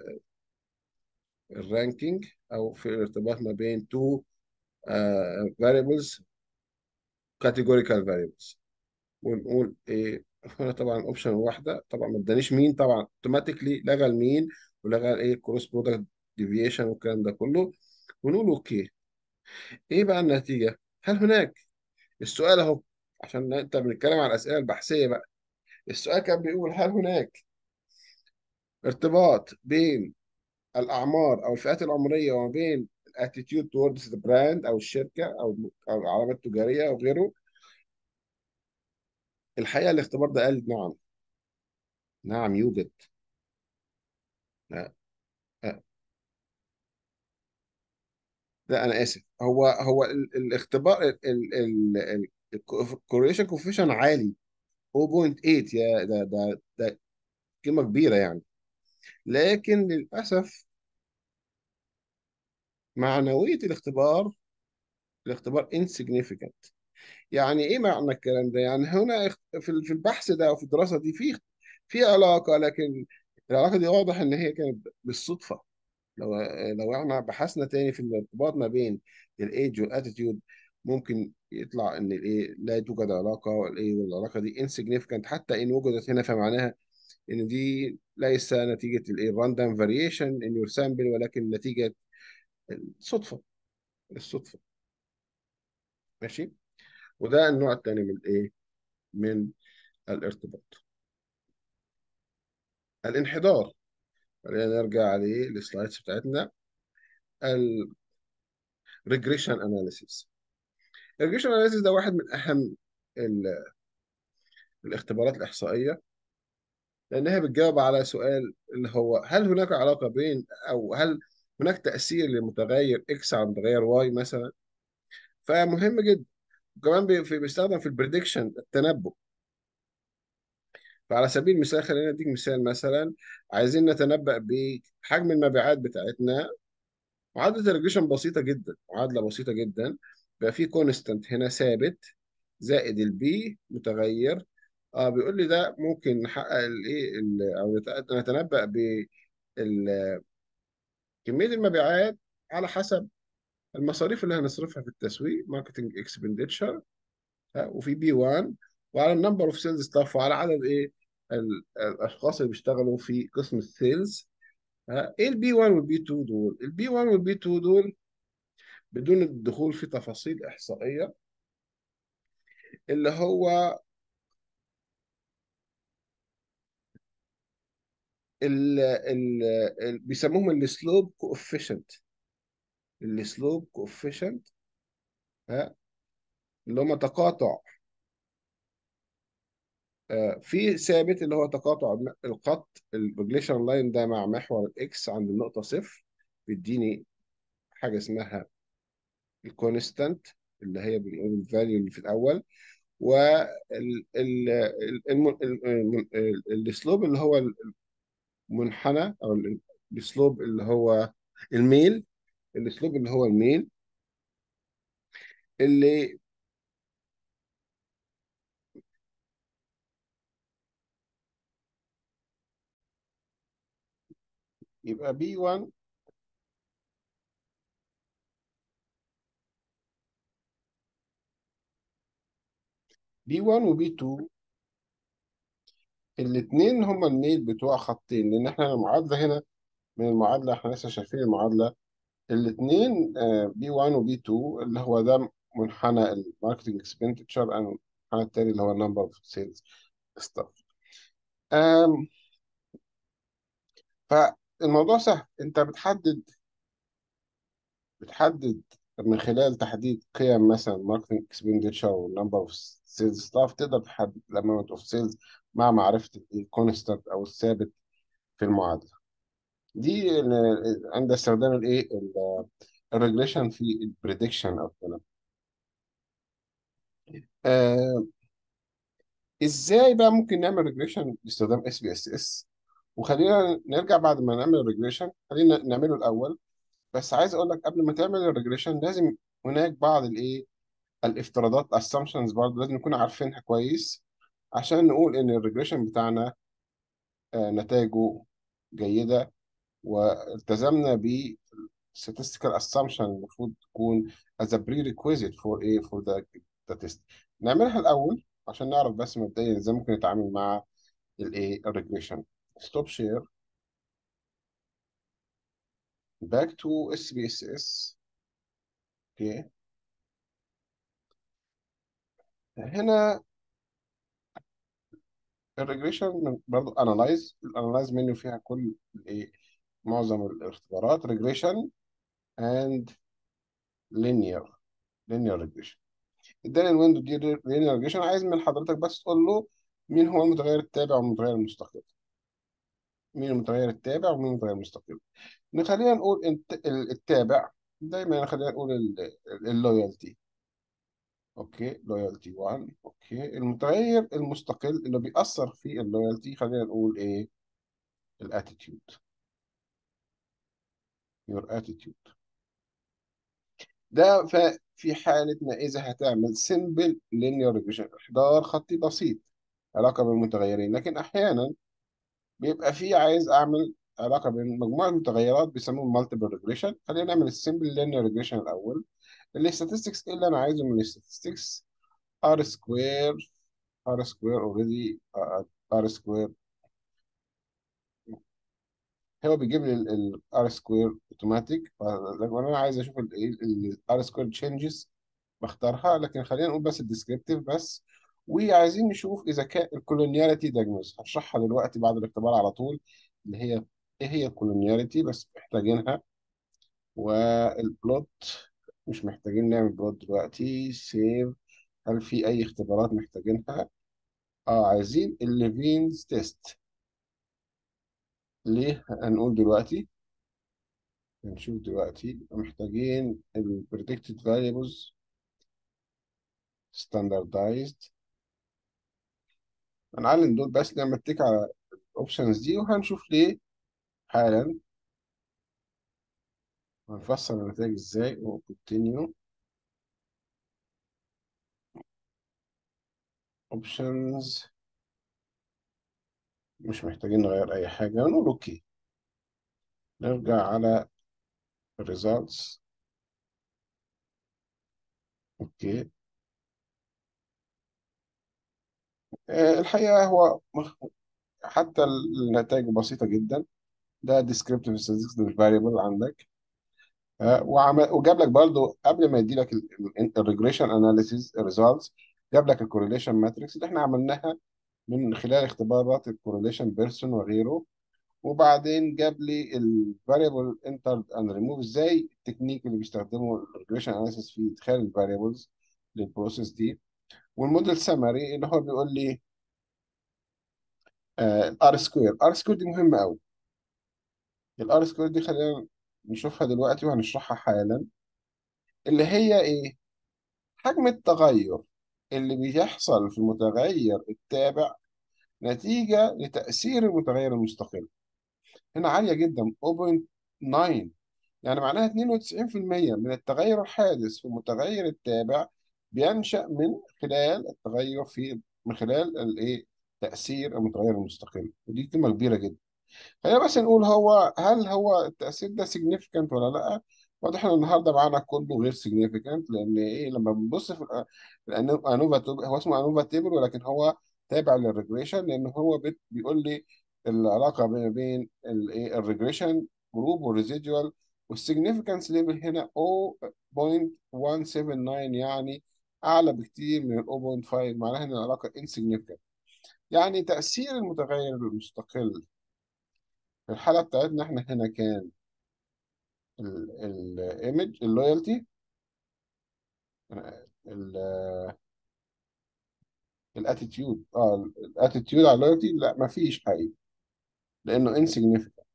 الرانكينج او في الارتباط ما بين تو فاريبلز كاتيجوريكال فاريبلز ونقول ايه هنا طبعا اوبشن واحده طبعا ما ادانيش مين طبعا اوتوماتيكلي لغى المين ولغى ايه كروس برودكت ديفيشن والكلام ده كله ونقول اوكي ايه بقى النتيجه هل هناك السؤال اهو عشان انت بنتكلم عن الاسئله البحثيه بقى السؤال كان بيقول هل هناك ارتباط بين الاعمار او الفئات العمريه وما بين الاتيتيود towards the brand او الشركه او او العلامات التجاريه او غيره الحقيقه الاختبار ده قال نعم نعم يوجد لا لا لا، انا اسف هو هو ال- الاختبار الكوريشن كوفيشن عالي 0.8 يا ده ده ده قيمه كبيره يعني لكن للاسف معنويه الاختبار الاختبار insignificant يعني ايه معنى الكلام ده يعني هنا اخت- في ال- في البحث ده او في الدراسه دي في في علاقه لكن العلاقه دي واضح ان هي كانت بالصدفه لو لو احنا بحثنا تاني في الارتباط ما بين الايدج والاتيتيود ممكن يطلع ان الايه لا توجد علاقه والايه والعلاقه دي insignificant حتى ان وجدت هنا فمعناها ان دي ليس نتيجه الايه random variation in your sample ولكن نتيجه الصدفه الصدفه ماشي وده النوع الثاني من الايه من الارتباط الانحدار خلينا نرجع عليه السلايدز بتاعتنا الريجريشن اناليسيس الريجريشن اناليسيس ده واحد من اهم ال- الاختبارات الاحصائيه لانها بتجاوب على سؤال اللي هو هل هناك علاقه بين او هل هناك تاثير لمتغير اكس على متغير واي مثلا فمهم جدا وكمان بي- في- بيستخدم في البريدكشن التنبؤ فعلى سبيل المثال خلينا نديك مثال مثلا عايزين نتنبأ بحجم المبيعات بتاعتنا معادلة الريجريشن بسيطة جدا معادلة بسيطة جدا بقى في كونستانت هنا ثابت زائد البي متغير اه بيقول لي ده ممكن نحقق الايه ال- او نت- نتنبأ بكمية المبيعات على حسب المصاريف اللي هنصرفها في التسويق ماركتنج اكسبندتشر وفي بي 1 وعلى النمبر اوف سيلز ستاف وعلى عدد ايه ال- الاشخاص اللي بيشتغلوا في قسم السيلز ها، ايه البي 1 والبي 2 دول البي 1 والبي 2 دول بدون الدخول في تفاصيل إحصائية اللي هو ال ال ال بيسموهم السلوب كوفيشنت السلوب كوفيشنت ها اللي هم تقاطع آه، في ثابت اللي هو تقاطع الخط الريجليشن لاين ده مع محور الاكس عند النقطة صفر بيديني حاجة اسمها الكونستانت اللي هي بنقول الفاليو اللي في الأول والسلوب اللي هو المنحنى أو السلوب اللي هو الميل السلوب اللي هو الميل اللي يبقى بي 1 بي 1 وبي 2 الاثنين هما الميل بتوع خطين لان احنا المعادله هنا من المعادله احنا لسه شايفين المعادله الاثنين بي 1 وبي 2 اللي هو ده منحنى الماركتنج اكسبندتشر المنحنى التاني اللي هو النمبر اوف سيلز ستاف فالموضوع سهل انت بتحدد بتحدد من خلال تحديد قيم مثلا ماركتنج اكسبندتشر والنمبر اوف سيلز ستاف تقدر تحدد الاماونت اوف سيلز مع معرفه الكونستانت او الثابت في المعادله دي ال- عند استخدام الايه الريجريشن في البريدكشن او الكلام آه ازاي بقى ممكن نعمل ريجريشن باستخدام اس بي اس اس وخلينا نرجع بعد ما نعمل الريجريشن خلينا نعمله الاول بس عايز اقول لك قبل ما تعمل الريجريشن لازم هناك بعض الايه الافتراضات assumptions برضه لازم نكون عارفينها كويس عشان نقول ان الريجريشن بتاعنا آه نتائجه جيدة والتزمنا ب statistical assumption المفروض تكون as a prerequisite for ايه for the, the test نعملها الاول عشان نعرف بس مبدئيا ازاي ممكن نتعامل مع الايه الريجريشن stop share back to SPSS اوكي هنا الريجريشن برضه انالايز الانالايز منيو فيها كل الايه معظم الاختبارات ريجريشن اند linear linear regression اداني الويندو دي linear regression عايز من حضرتك بس تقول له مين هو المتغير التابع والمتغير المستقل مين المتغير التابع ومين المتغير المستقل خلينا نقول انت ال- التابع دايما خلينا نقول اللويالتي اوكي لويالتي 1 اوكي المتغير المستقل اللي بيأثر في اللويالتي خلينا نقول ايه الاتيتيود your attitude ده ف- في حالة ما إذا هتعمل simple linear regression إحضار خطي بسيط علاقة بالمتغيرين لكن أحيانا بيبقى في عايز أعمل علاقة بين مجموعة متغيرات بيسموه multiple regression خلينا نعمل السمبل linear regression الأول الاستاتستكس إيه اللي أنا عايزه من الاستاتستكس R square R square already uh, R square هو بيجيب لي ال R square اوتوماتيك لكن انا عايز اشوف ال R square changes بختارها لكن خلينا نقول بس الديسكريبتيف بس وعايزين نشوف اذا كان الكولونياليتي دايجنوز هشرحها دلوقتي بعد الاختبار على طول اللي هي ايه هي الكولونياليتي بس محتاجينها والبلوت مش محتاجين نعمل بلوت دلوقتي سيف هل في اي اختبارات محتاجينها اه عايزين الليفينز تيست ليه هنقول دلوقتي هنشوف دلوقتي محتاجين ال predicted variables standardized هنعلم دول بس لما اتك على الاوبشنز دي وهنشوف ليه حالا هنفسر النتائج ازاي و continue options مش محتاجين نغير اي حاجة نقول اوكي نرجع على results اوكي آه، الحقيقة هو مخ- حتى النتائج بسيطة جدا ده descriptive statistics variable عندك آه، وعمل وجاب لك برضو قبل ما يدي لك الريجريشن اناليسيز ريزلتس جاب لك الكورليشن ماتريكس اللي احنا عملناها من خلال اختبارات الكورليشن بيرسون وغيره وبعدين جاب لي الفاريبل انتر اند ريموف ازاي التكنيك اللي بيستخدمه الريجريشن اناليسيس في ادخال الفاريبلز للبروسيس دي والموديل سمري اللي هو بيقول لي الار سكوير الار سكوير دي مهمه قوي الار سكوير دي خلينا نشوفها دلوقتي وهنشرحها حالا اللي هي ايه حجم التغير اللي بيحصل في المتغير التابع نتيجة لتأثير المتغير المستقل هنا عالية جدا 0.9 يعني معناها 92% من التغير الحادث في المتغير التابع بينشأ من خلال التغير في من خلال الايه تأثير المتغير المستقل ودي كلمة كبيرة جدا خلينا بس نقول هو هل هو التأثير ده significant ولا لا واضح ان النهارده معانا كله غير significant لان ايه لما بنبص في الأ- في الأنو- انوفا تيبل هو اسمه انوفا تيبل ولكن هو تابع للريجريشن لان هو بت- بيقول لي العلاقه ما بين الايه الريجريشن جروب والريزيدوال والسيجنيفيكانس ليفل هنا 0.179 يعني اعلى بكتير من ال 0.5 معناها ان العلاقه insignificant يعني تأثير المتغير المستقل في الحالة بتاعتنا احنا هنا كان الايمج اللويالتي الاتيتيود اه الاتيتيود على اللويالتي لا ما فيش حقيقي لانه انسيجنيفيكانت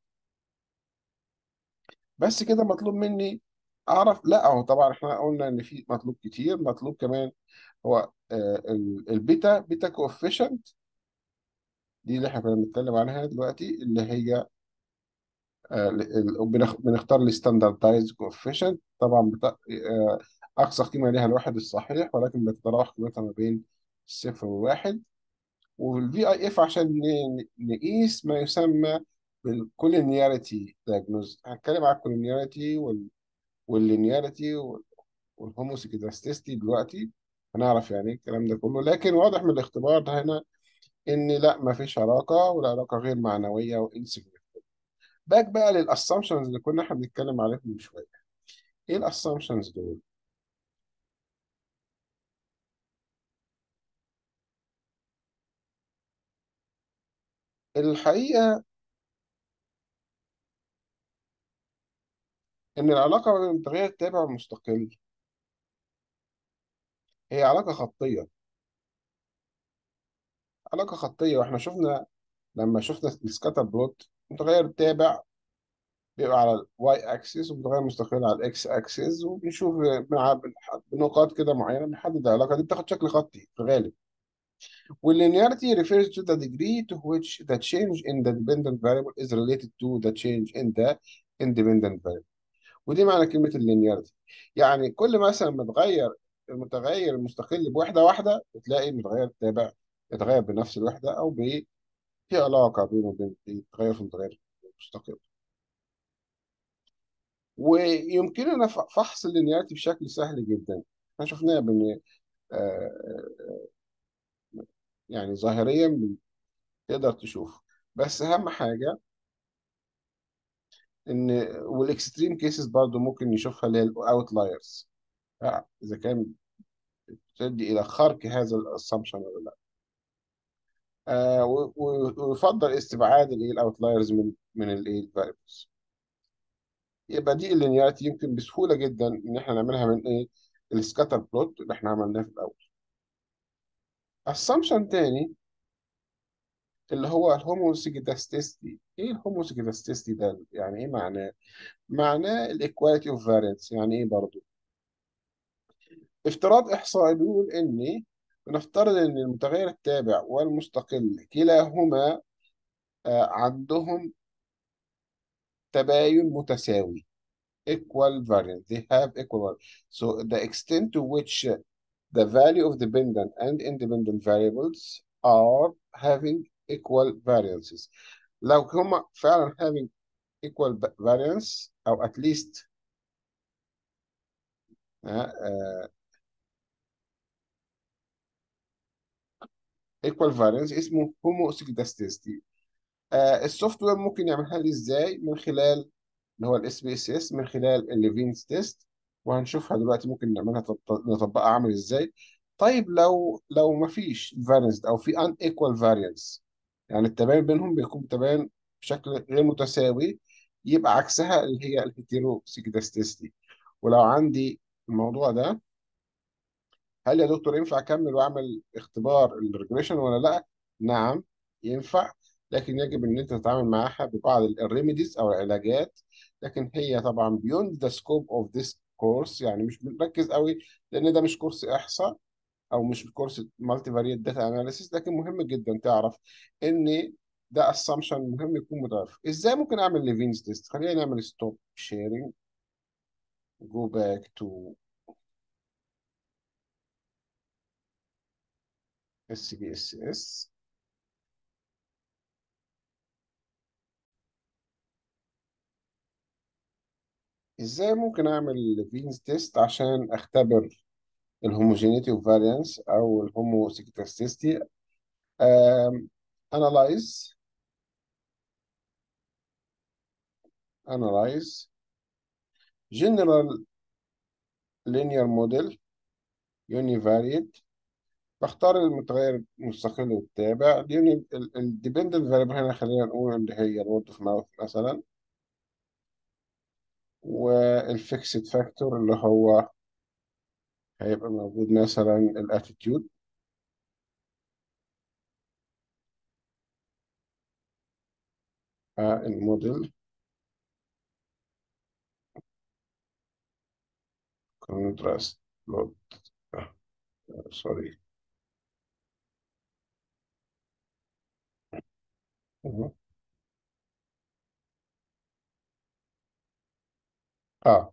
بس كده مطلوب مني اعرف لا هو طبعا احنا قلنا ان في مطلوب كتير مطلوب كمان هو آه ال- البيتا بيتا كوفيشنت دي اللي احنا كنا بنتكلم عنها دلوقتي اللي هي آه، ال- بنخ- بنختار الستاندردايز كوفيشنت طبعا بتا... آه، اقصى قيمه ليها الواحد الصحيح ولكن بتتراوح قيمتها ما بين الصفر والواحد والفي اي اف عشان ن- نقيس ما يسمى بالكولينياريتي دايجنوز هتكلم على الكولينياريتي وال... واللينياريتي والهوموسيكيداستيستي دلوقتي هنعرف يعني ايه الكلام ده كله لكن واضح من الاختبار ده هنا ان لا ما فيش علاقه والعلاقه غير معنويه وانسجنيفيكانت باك بقى للاسامبشنز اللي كنا احنا بنتكلم عليهم من شويه ايه الاسامبشنز دول الحقيقه ان العلاقه بين المتغير التابع والمستقل هي علاقه خطيه علاقه خطيه واحنا شفنا لما شفنا السكاتر بلوت متغير تابع بيبقى على الواي اكسس ومتغير مستقل على الاكس اكسس وبنشوف مع بنقاط كده معينه بنحدد العلاقه دي بتاخد شكل خطي في الغالب والlinearity refers to the degree to which the change in the dependent variable is related to the change in the independent variable ودي معنى كلمة اللينياريتي يعني كل مثلا ما تغير المتغير المستقل بوحدة واحدة بتلاقي المتغير التابع يتغير بنفس الوحدة أو ب- في علاقة بينه وبين التغير في المتغير المستقل ويمكننا ف- فحص اللينياريتي بشكل سهل جدا احنا شفناها بان آه، يعني ظاهريا تقدر تشوف بس أهم حاجة إن والإكستريم كيسز برضو ممكن نشوفها اللي هي الأوتلايرز إذا كان تؤدي إلى خرق هذا الأسامبشن ولا لا آه و- و- ويفضل استبعاد الايه الاوتلايرز من من الايه الفاريبلز يبقى دي اللينياريتي يمكن بسهوله جدا ان احنا نعملها من ايه السكاتر بلوت اللي احنا عملناه في الاول اسامبشن تاني اللي هو الهوموسيجيتاستيستي ايه الهوموسيجيتاستيستي ده يعني ايه معناه معناه الايكواليتي اوف فاريانس يعني ايه برضو افتراض احصائي بيقول ان بنفترض ان المتغير التابع والمستقل كلاهما آه، عندهم تباين متساوي equal variance. They have equal variance. So the extent to which the value of dependent and independent variables are having equal variances. لو هم فعلا having equal variance أو at least uh, equal variance اسمه homoscedasticity. Uh, السوفت وير ممكن يعملها لي ازاي من خلال اللي هو الاس بي اس اس من خلال الليفينز تيست وهنشوفها دلوقتي ممكن نعملها تط- نطبقها عامل ازاي طيب لو لو ما فيش فارينس او في ان ايكوال فارينس يعني التباين بينهم بيكون تباين بشكل غير متساوي يبقى عكسها اللي هي الهيتيروسيجداستيستي ولو عندي الموضوع ده هل يا دكتور ينفع اكمل واعمل اختبار الريجريشن ولا لا نعم ينفع لكن يجب ان انت تتعامل معاها ببعض الريميديز او العلاجات لكن هي طبعا beyond the scope of this course يعني مش بنركز قوي لان ده مش كورس احصاء او مش كورس مالتي فاريت داتا اناليسيس لكن مهم جدا تعرف ان ده اسامبشن مهم يكون متوفر ازاي ممكن اعمل ليفينز تيست خلينا نعمل ستوب شيرنج جو باك تو اس بي اس اس ازاي ممكن اعمل ليفينز تيست عشان اختبر الهوموجينيتي اوف فاريانس او الهوموسيكتاستيستي analyze analyze general linear model univariate بختار المتغير المستقل والتابع الديبندنت فاريبل هنا خلينا نقول اللي هي الورد اوف ماوث مثلا والفيكسد فاكتور اللي هو هيبقى موجود مثلا الاتيتيود الموديل كونتراست لود سوري اه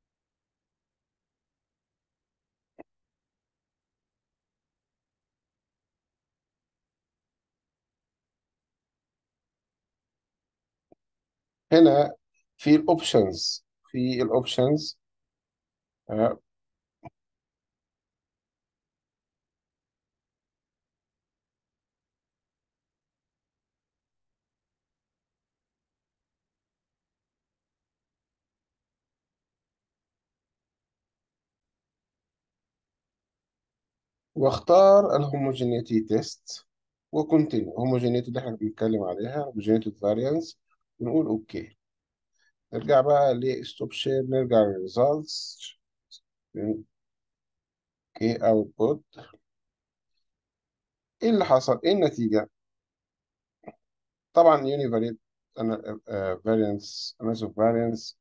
هنا في الاوبشنز في الاوبشنز آه. واختار الهوموجينيتي تيست وكونتينيو هوموجينيتي اللي احنا بنتكلم عليها هوموجينيتي فاريانس ونقول اوكي نرجع بقى لستوب شير نرجع للريزلتس اوكي اوتبوت ايه اللي حصل ايه النتيجة طبعا يوني فاريت انا فاريانس اناليسيس فاريانس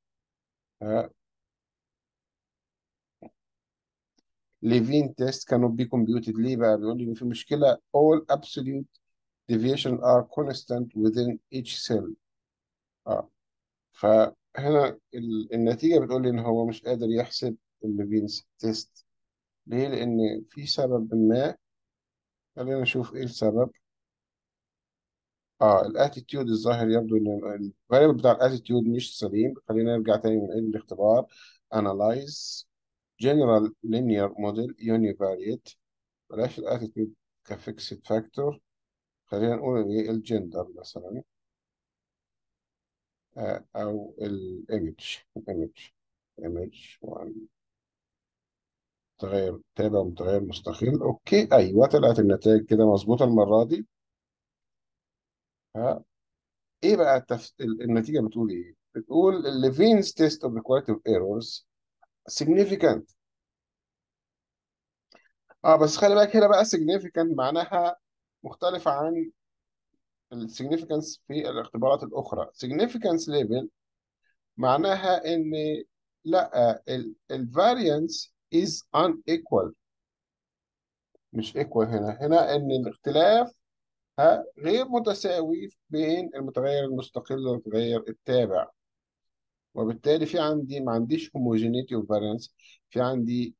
ليفين تيست كانوا بي كومبيوتد ليه بقى بيقول لي ان في مشكلة all absolute deviation are constant within each cell اه فهنا ال- النتيجة بتقول لي ان هو مش قادر يحسب الليفينز تيست ليه لان في سبب ما خلينا نشوف ايه السبب اه الاتيتيود الظاهر يبدو ان الفاريبل بتاع الاتيتيود مش سليم خلينا نرجع تاني من الاختبار analyze general linear model univariate بلاش الاتيتيود كفيكسد فاكتور خلينا نقول ايه الجندر مثلا آه او الايمج الايمج ايمج متغير تابع متغير مستقل اوكي ايوه طلعت النتائج كده مظبوطه المره دي ها ايه بقى التف... ال- النتيجه بتقول ايه بتقول الليفينز تيست اوف equality of errors significant اه بس خلي بالك هنا بقى significant معناها مختلفه عن السيجنيفيكانس في الاختبارات الاخرى significance level معناها ان لا الفاريانس is unequal مش equal هنا هنا ان الاختلاف ها غير متساوي بين المتغير المستقل والمتغير التابع وبالتالي في عندي ما عنديش homogeneity of variance في عندي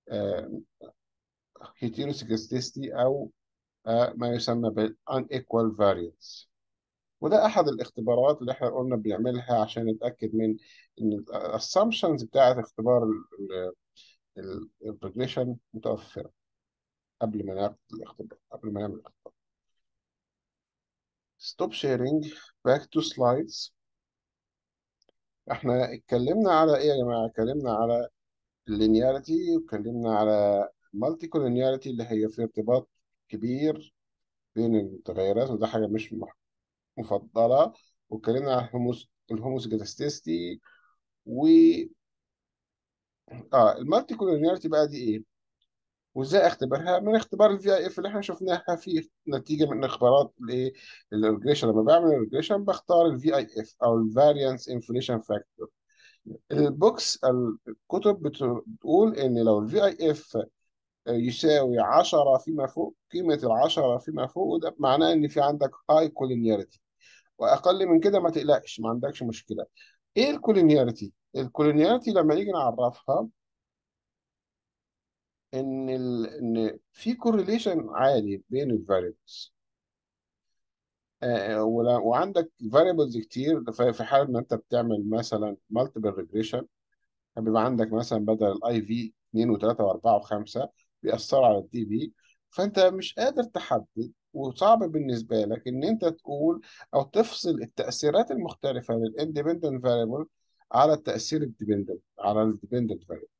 heteroscedasticity او آه، ما يسمى بال unequal variance وده احد الاختبارات اللي احنا قلنا بنعملها عشان نتاكد من ان الاسامبشنز بتاعه اختبار الريجريشن متوفره قبل ما نعمل الاختبار قبل ما نعمل الاختبار ستوب شيرنج باك تو سلايدز احنا اتكلمنا على ايه يا جماعه اتكلمنا على اللينياريتي واتكلمنا على المالتي كولينياريتي اللي هي في ارتباط كبير بين المتغيرات وده حاجة مش مح- مفضلة واتكلمنا عن الهوموس الهوموسيجاستيستي و اه المالتي كولينياريتي بقى دي ايه؟ وازاي اختبرها؟ من اختبار الفي اي اف اللي احنا شفناها في نتيجة من اختبارات الايه؟ الريجريشن لما بعمل الريجريشن بختار الفي اي اف او الفاريانس انفليشن فاكتور البوكس الكتب بتقول ان لو الفي اي اف يساوي 10 فيما فوق قيمة ال 10 فيما فوق وده معناه ان في عندك هاي كولينياريتي واقل من كده ما تقلقش ما عندكش مشكلة ايه الكولينياريتي الكولينياريتي لما نيجي نعرفها ان ال... ان في كورليشن عالي بين الفاريبلز آه ولا- وعندك فاريبلز كتير ف- في حال ما انت بتعمل مثلا مالتيبل ريجريشن بيبقى عندك مثلا بدل الاي في 2 و3 و4 و5 بيأثروا على الدي بي فانت مش قادر تحدد وصعب بالنسبه لك ان انت تقول او تفصل التأثيرات المختلفه للاندبندنت فاريبل على التأثير الديبندنت على الديبندنت فاريبل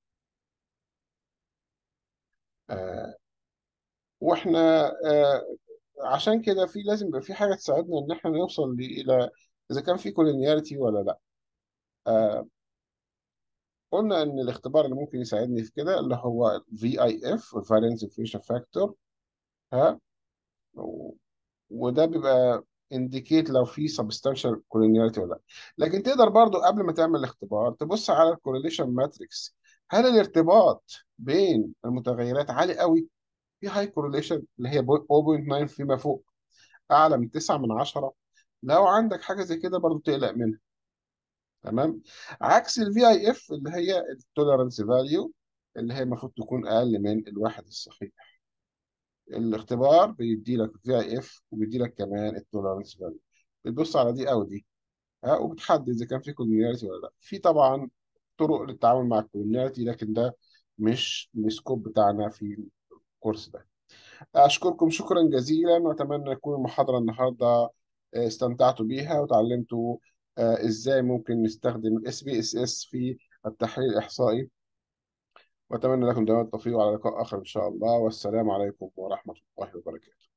آه واحنا آه عشان كده في لازم يبقى في حاجه تساعدنا ان احنا نوصل ل- الى اذا كان في كولينياريتي ولا لا آه قلنا ان الاختبار اللي ممكن يساعدني في كده اللي هو في اي اف الفارينس انفليشن فاكتور ها و- وده بيبقى انديكيت لو في سبستانشال كولينياريتي ولا لا لكن تقدر برضو قبل ما تعمل الاختبار تبص على الكورليشن ماتريكس هل الارتباط بين المتغيرات عالي قوي في هاي كورليشن اللي هي 0.9 فيما فوق اعلى من 9 من 10 لو عندك حاجه زي كده برضو تقلق منها تمام عكس الفي اي اف اللي هي التوليرانس فاليو اللي هي المفروض تكون اقل من الواحد الصحيح الاختبار بيدي لك في اي اف وبيدي لك كمان التوليرانس فاليو بتبص على دي او دي ها وبتحدد اذا كان في كولينياريتي ولا لا في طبعا طرق للتعامل مع الكولينياريتي لكن ده مش السكوب بتاعنا في الكورس ده اشكركم شكرا جزيلا واتمنى تكون المحاضره النهارده آه، استمتعتوا بيها وتعلمتوا آه، ازاي ممكن نستخدم الاس بي اس اس في التحليل الاحصائي واتمنى لكم دوام التوفيق وعلى لقاء اخر ان شاء الله والسلام عليكم ورحمه الله وبركاته